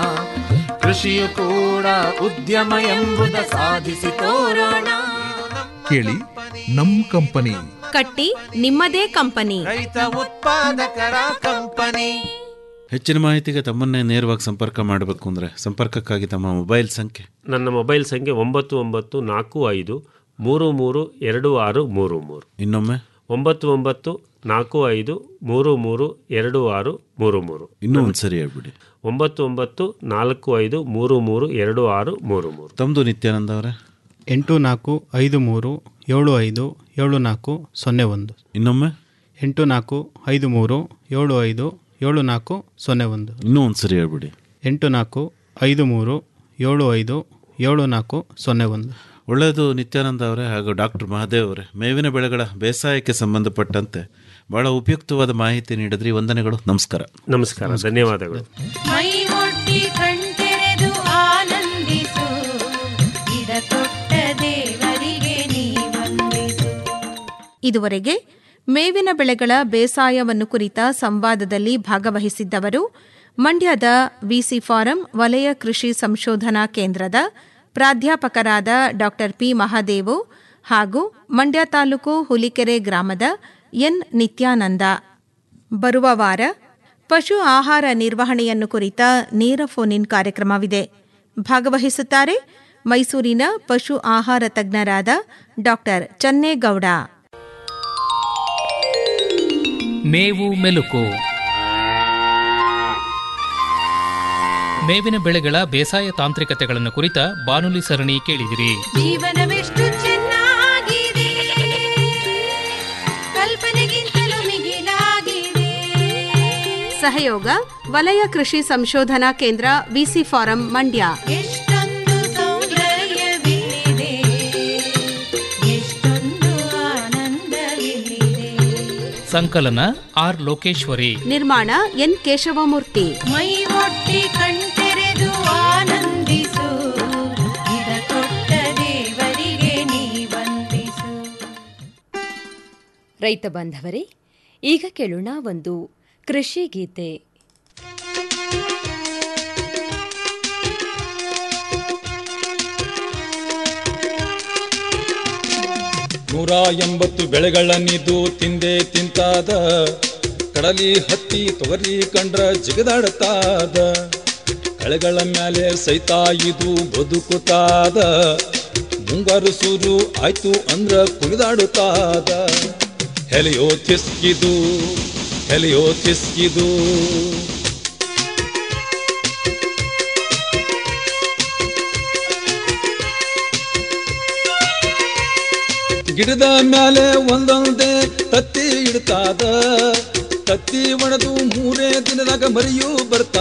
ಕೃಷಿಯು ಕೂಡ ಉದ್ಯಮ ಎಂಬುದ ಸಾಧಿಸಿ ತೋರೋಣ ಕೇಳಿ ನಮ್ ಕಂಪನಿ ಕಟ್ಟಿ ನಿಮ್ಮದೇ ಕಂಪನಿ ರೈತ ಉತ್ಪಾದಕರ ಕಂಪನಿ ಹೆಚ್ಚಿನ ಮಾಹಿತಿಗೆ ತಮ್ಮನ್ನೇ ನೇರವಾಗಿ ಸಂಪರ್ಕ ಮಾಡಬೇಕು ಅಂದರೆ ಸಂಪರ್ಕಕ್ಕಾಗಿ ತಮ್ಮ ಮೊಬೈಲ್ ಸಂಖ್ಯೆ ನನ್ನ ಮೊಬೈಲ್ ಸಂಖ್ಯೆ ಒಂಬತ್ತು ಒಂಬತ್ತು ನಾಲ್ಕು ಐದು ಮೂರು ಮೂರು ಎರಡು ಆರು ಮೂರು ಮೂರು ಇನ್ನೊಮ್ಮೆ ಒಂಬತ್ತು ಒಂಬತ್ತು ನಾಲ್ಕು ಐದು ಮೂರು ಮೂರು ಎರಡು ಆರು ಮೂರು ಮೂರು ಇನ್ನೂ ಒಂದು ಸರಿ ಹೇಳ್ಬಿಡಿ ಒಂಬತ್ತು ಒಂಬತ್ತು ನಾಲ್ಕು ಐದು ಮೂರು ಮೂರು ಎರಡು ಆರು ಮೂರು ಮೂರು ತಮ್ಮದು ನಿತ್ಯಾನಂದ ಅವರೇ ಎಂಟು ನಾಲ್ಕು ಐದು ಮೂರು ಏಳು ಐದು ಏಳು ನಾಲ್ಕು ಸೊನ್ನೆ ಒಂದು ಇನ್ನೊಮ್ಮೆ ಎಂಟು ನಾಲ್ಕು ಐದು ಮೂರು ಏಳು ಐದು ಏಳು ನಾಲ್ಕು ಸೊನ್ನೆ ಒಂದು ಇನ್ನೂ ಒಂದು ಸರಿ ಹೇಳ್ಬಿಡಿ ಎಂಟು ನಾಲ್ಕು ಐದು ಮೂರು ಏಳು ಐದು ಏಳು ನಾಲ್ಕು ಸೊನ್ನೆ ಒಂದು ಒಳ್ಳೆಯದು ನಿತ್ಯಾನಂದ ಅವರೇ ಹಾಗೂ ಡಾಕ್ಟರ್ ಮಹಾದೇವ್ ಅವರೇ ಮೇವಿನ ಬೆಳೆಗಳ ಬೇಸಾಯಕ್ಕೆ ಸಂಬಂಧಪಟ್ಟಂತೆ ಬಹಳ ಉಪಯುಕ್ತವಾದ ಮಾಹಿತಿ ನೀಡಿದ್ರಿ ವಂದನೆಗಳು ನಮಸ್ಕಾರ ನಮಸ್ಕಾರ ಧನ್ಯವಾದಗಳು ಮೈ ಒಟ್ಟಿ ಕಣ್ತೆರೆದು ಆನಂದಿಸು ಇದ ತೊಟ್ಟ ದೇವರಿಗೆ ನೀ ವಂದಿಸು ಇದುವರೆಗೆ ಮೇವಿನ ಬೆಳೆಗಳ ಬೇಸಾಯವನ್ನು ಕುರಿತ ಸಂವಾದದಲ್ಲಿ ಭಾಗವಹಿಸಿದ್ದವರು ಮಂಡ್ಯದ ವಿಸಿ ಫಾರಂ ವಲಯ ಕೃಷಿ ಸಂಶೋಧನಾ ಕೇಂದ್ರದ ಪ್ರಾಧ್ಯಾಪಕರಾದ ಡಾ ಪಿ ಮಹಾದೇವು ಹಾಗೂ ಮಂಡ್ಯ ತಾಲೂಕು ಹುಲಿಕೆರೆ ಗ್ರಾಮದ ಎನ್ ನಿತ್ಯಾನಂದ ಬರುವ ವಾರ ಪಶು ಆಹಾರ ನಿರ್ವಹಣೆಯನ್ನು ಕುರಿತ ನೇರ ಫೋನ್ ಇನ್ ಕಾರ್ಯಕ್ರಮವಿದೆ ಭಾಗವಹಿಸುತ್ತಾರೆ ಮೈಸೂರಿನ ಪಶು ಆಹಾರ ತಜ್ಞರಾದ ಡಾಕ್ಟರ್ ಚನ್ನೇಗೌಡ ಮೇವು ಮೆಲುಕು ಮೇವಿನ ಬೆಳೆಗಳ ಬೇಸಾಯ ತಾಂತ್ರಿಕತೆಗಳನ್ನು ಕುರಿತ ಬಾನುಲಿ ಸರಣಿ ಕೇಳಿದಿರಿ ಜೀವನವೆಷ್ಟು ಚೆನ್ನಾಗಿದೆ ಕಲ್ಪನೆಗಿಂತಲೂ ಮಿಗಿಲಾಗಿದೆ ಸಹಯೋಗ ವಲಯ ಕೃಷಿ ಸಂಶೋಧನಾ ಕೇಂದ್ರ ವಿಸಿ ಫಾರಂ ಮಂಡ್ಯ ಎಷ್ಟೊಂದು ಸೌಂದರ್ಯವಿಲ್ಲಿದೆ ಎಷ್ಟೊಂದು ಆನಂದವಿಲ್ಲಿದೆ ಸಂಕಲನ ಆರ್ ಲೋಕೇಶ್ವರಿ ನಿರ್ಮಾಣ ಎನ್ ಕೇಶವಮೂರ್ತಿ ಮೈ ಒಟ್ಟಿ ಕಣ್ತೆರೆದು ಆನಂದಿಸು ಇದ ತೊಟ್ಟ ದೇವರಿಗೆ ನೀ ವಂದಿಸು ರೈತ ಬಾಂಧವರೇ ಈಗ ಕೇಳೋಣ ಒಂದು ಕೃಷಿ ಗೀತೆ ನೂರ ಎಂಬತ್ತು ಬೆಳೆಗಳನ್ನಿದು ತಿಂದೆ ತಿಂತಾದ ಕಡಲಿ ಹತ್ತಿ ತೊಗರಿ ಕಂಡ್ರ ಜಿಗದಾಡತಾದ ಕಳೆಗಳ ಮ್ಯಾಲೆ ಸೈತ ಇದು ಬದುಕುತ್ತಾದ ಮುಂಗಾರು ಸೂರು ಆಯ್ತು ಅಂದ್ರ ಕುಣಿದಾಡುತ್ತಾದ ಹೆಲೆಯೋ ತಿಸ್ಕಿದು ಹೆಲೆಯೋ ತಿಸ್ಕಿದು ಗಿಡದ ಮ್ಯಾಲೆ ಒಂದೊಂದೇ ತತ್ತಿ ಇಡ್ತಾದ ತತ್ತಿ ಒಣದು ಮೂರೇ ದಿನದಾಗ ಮರಿಯೂ ಬರ್ತಾ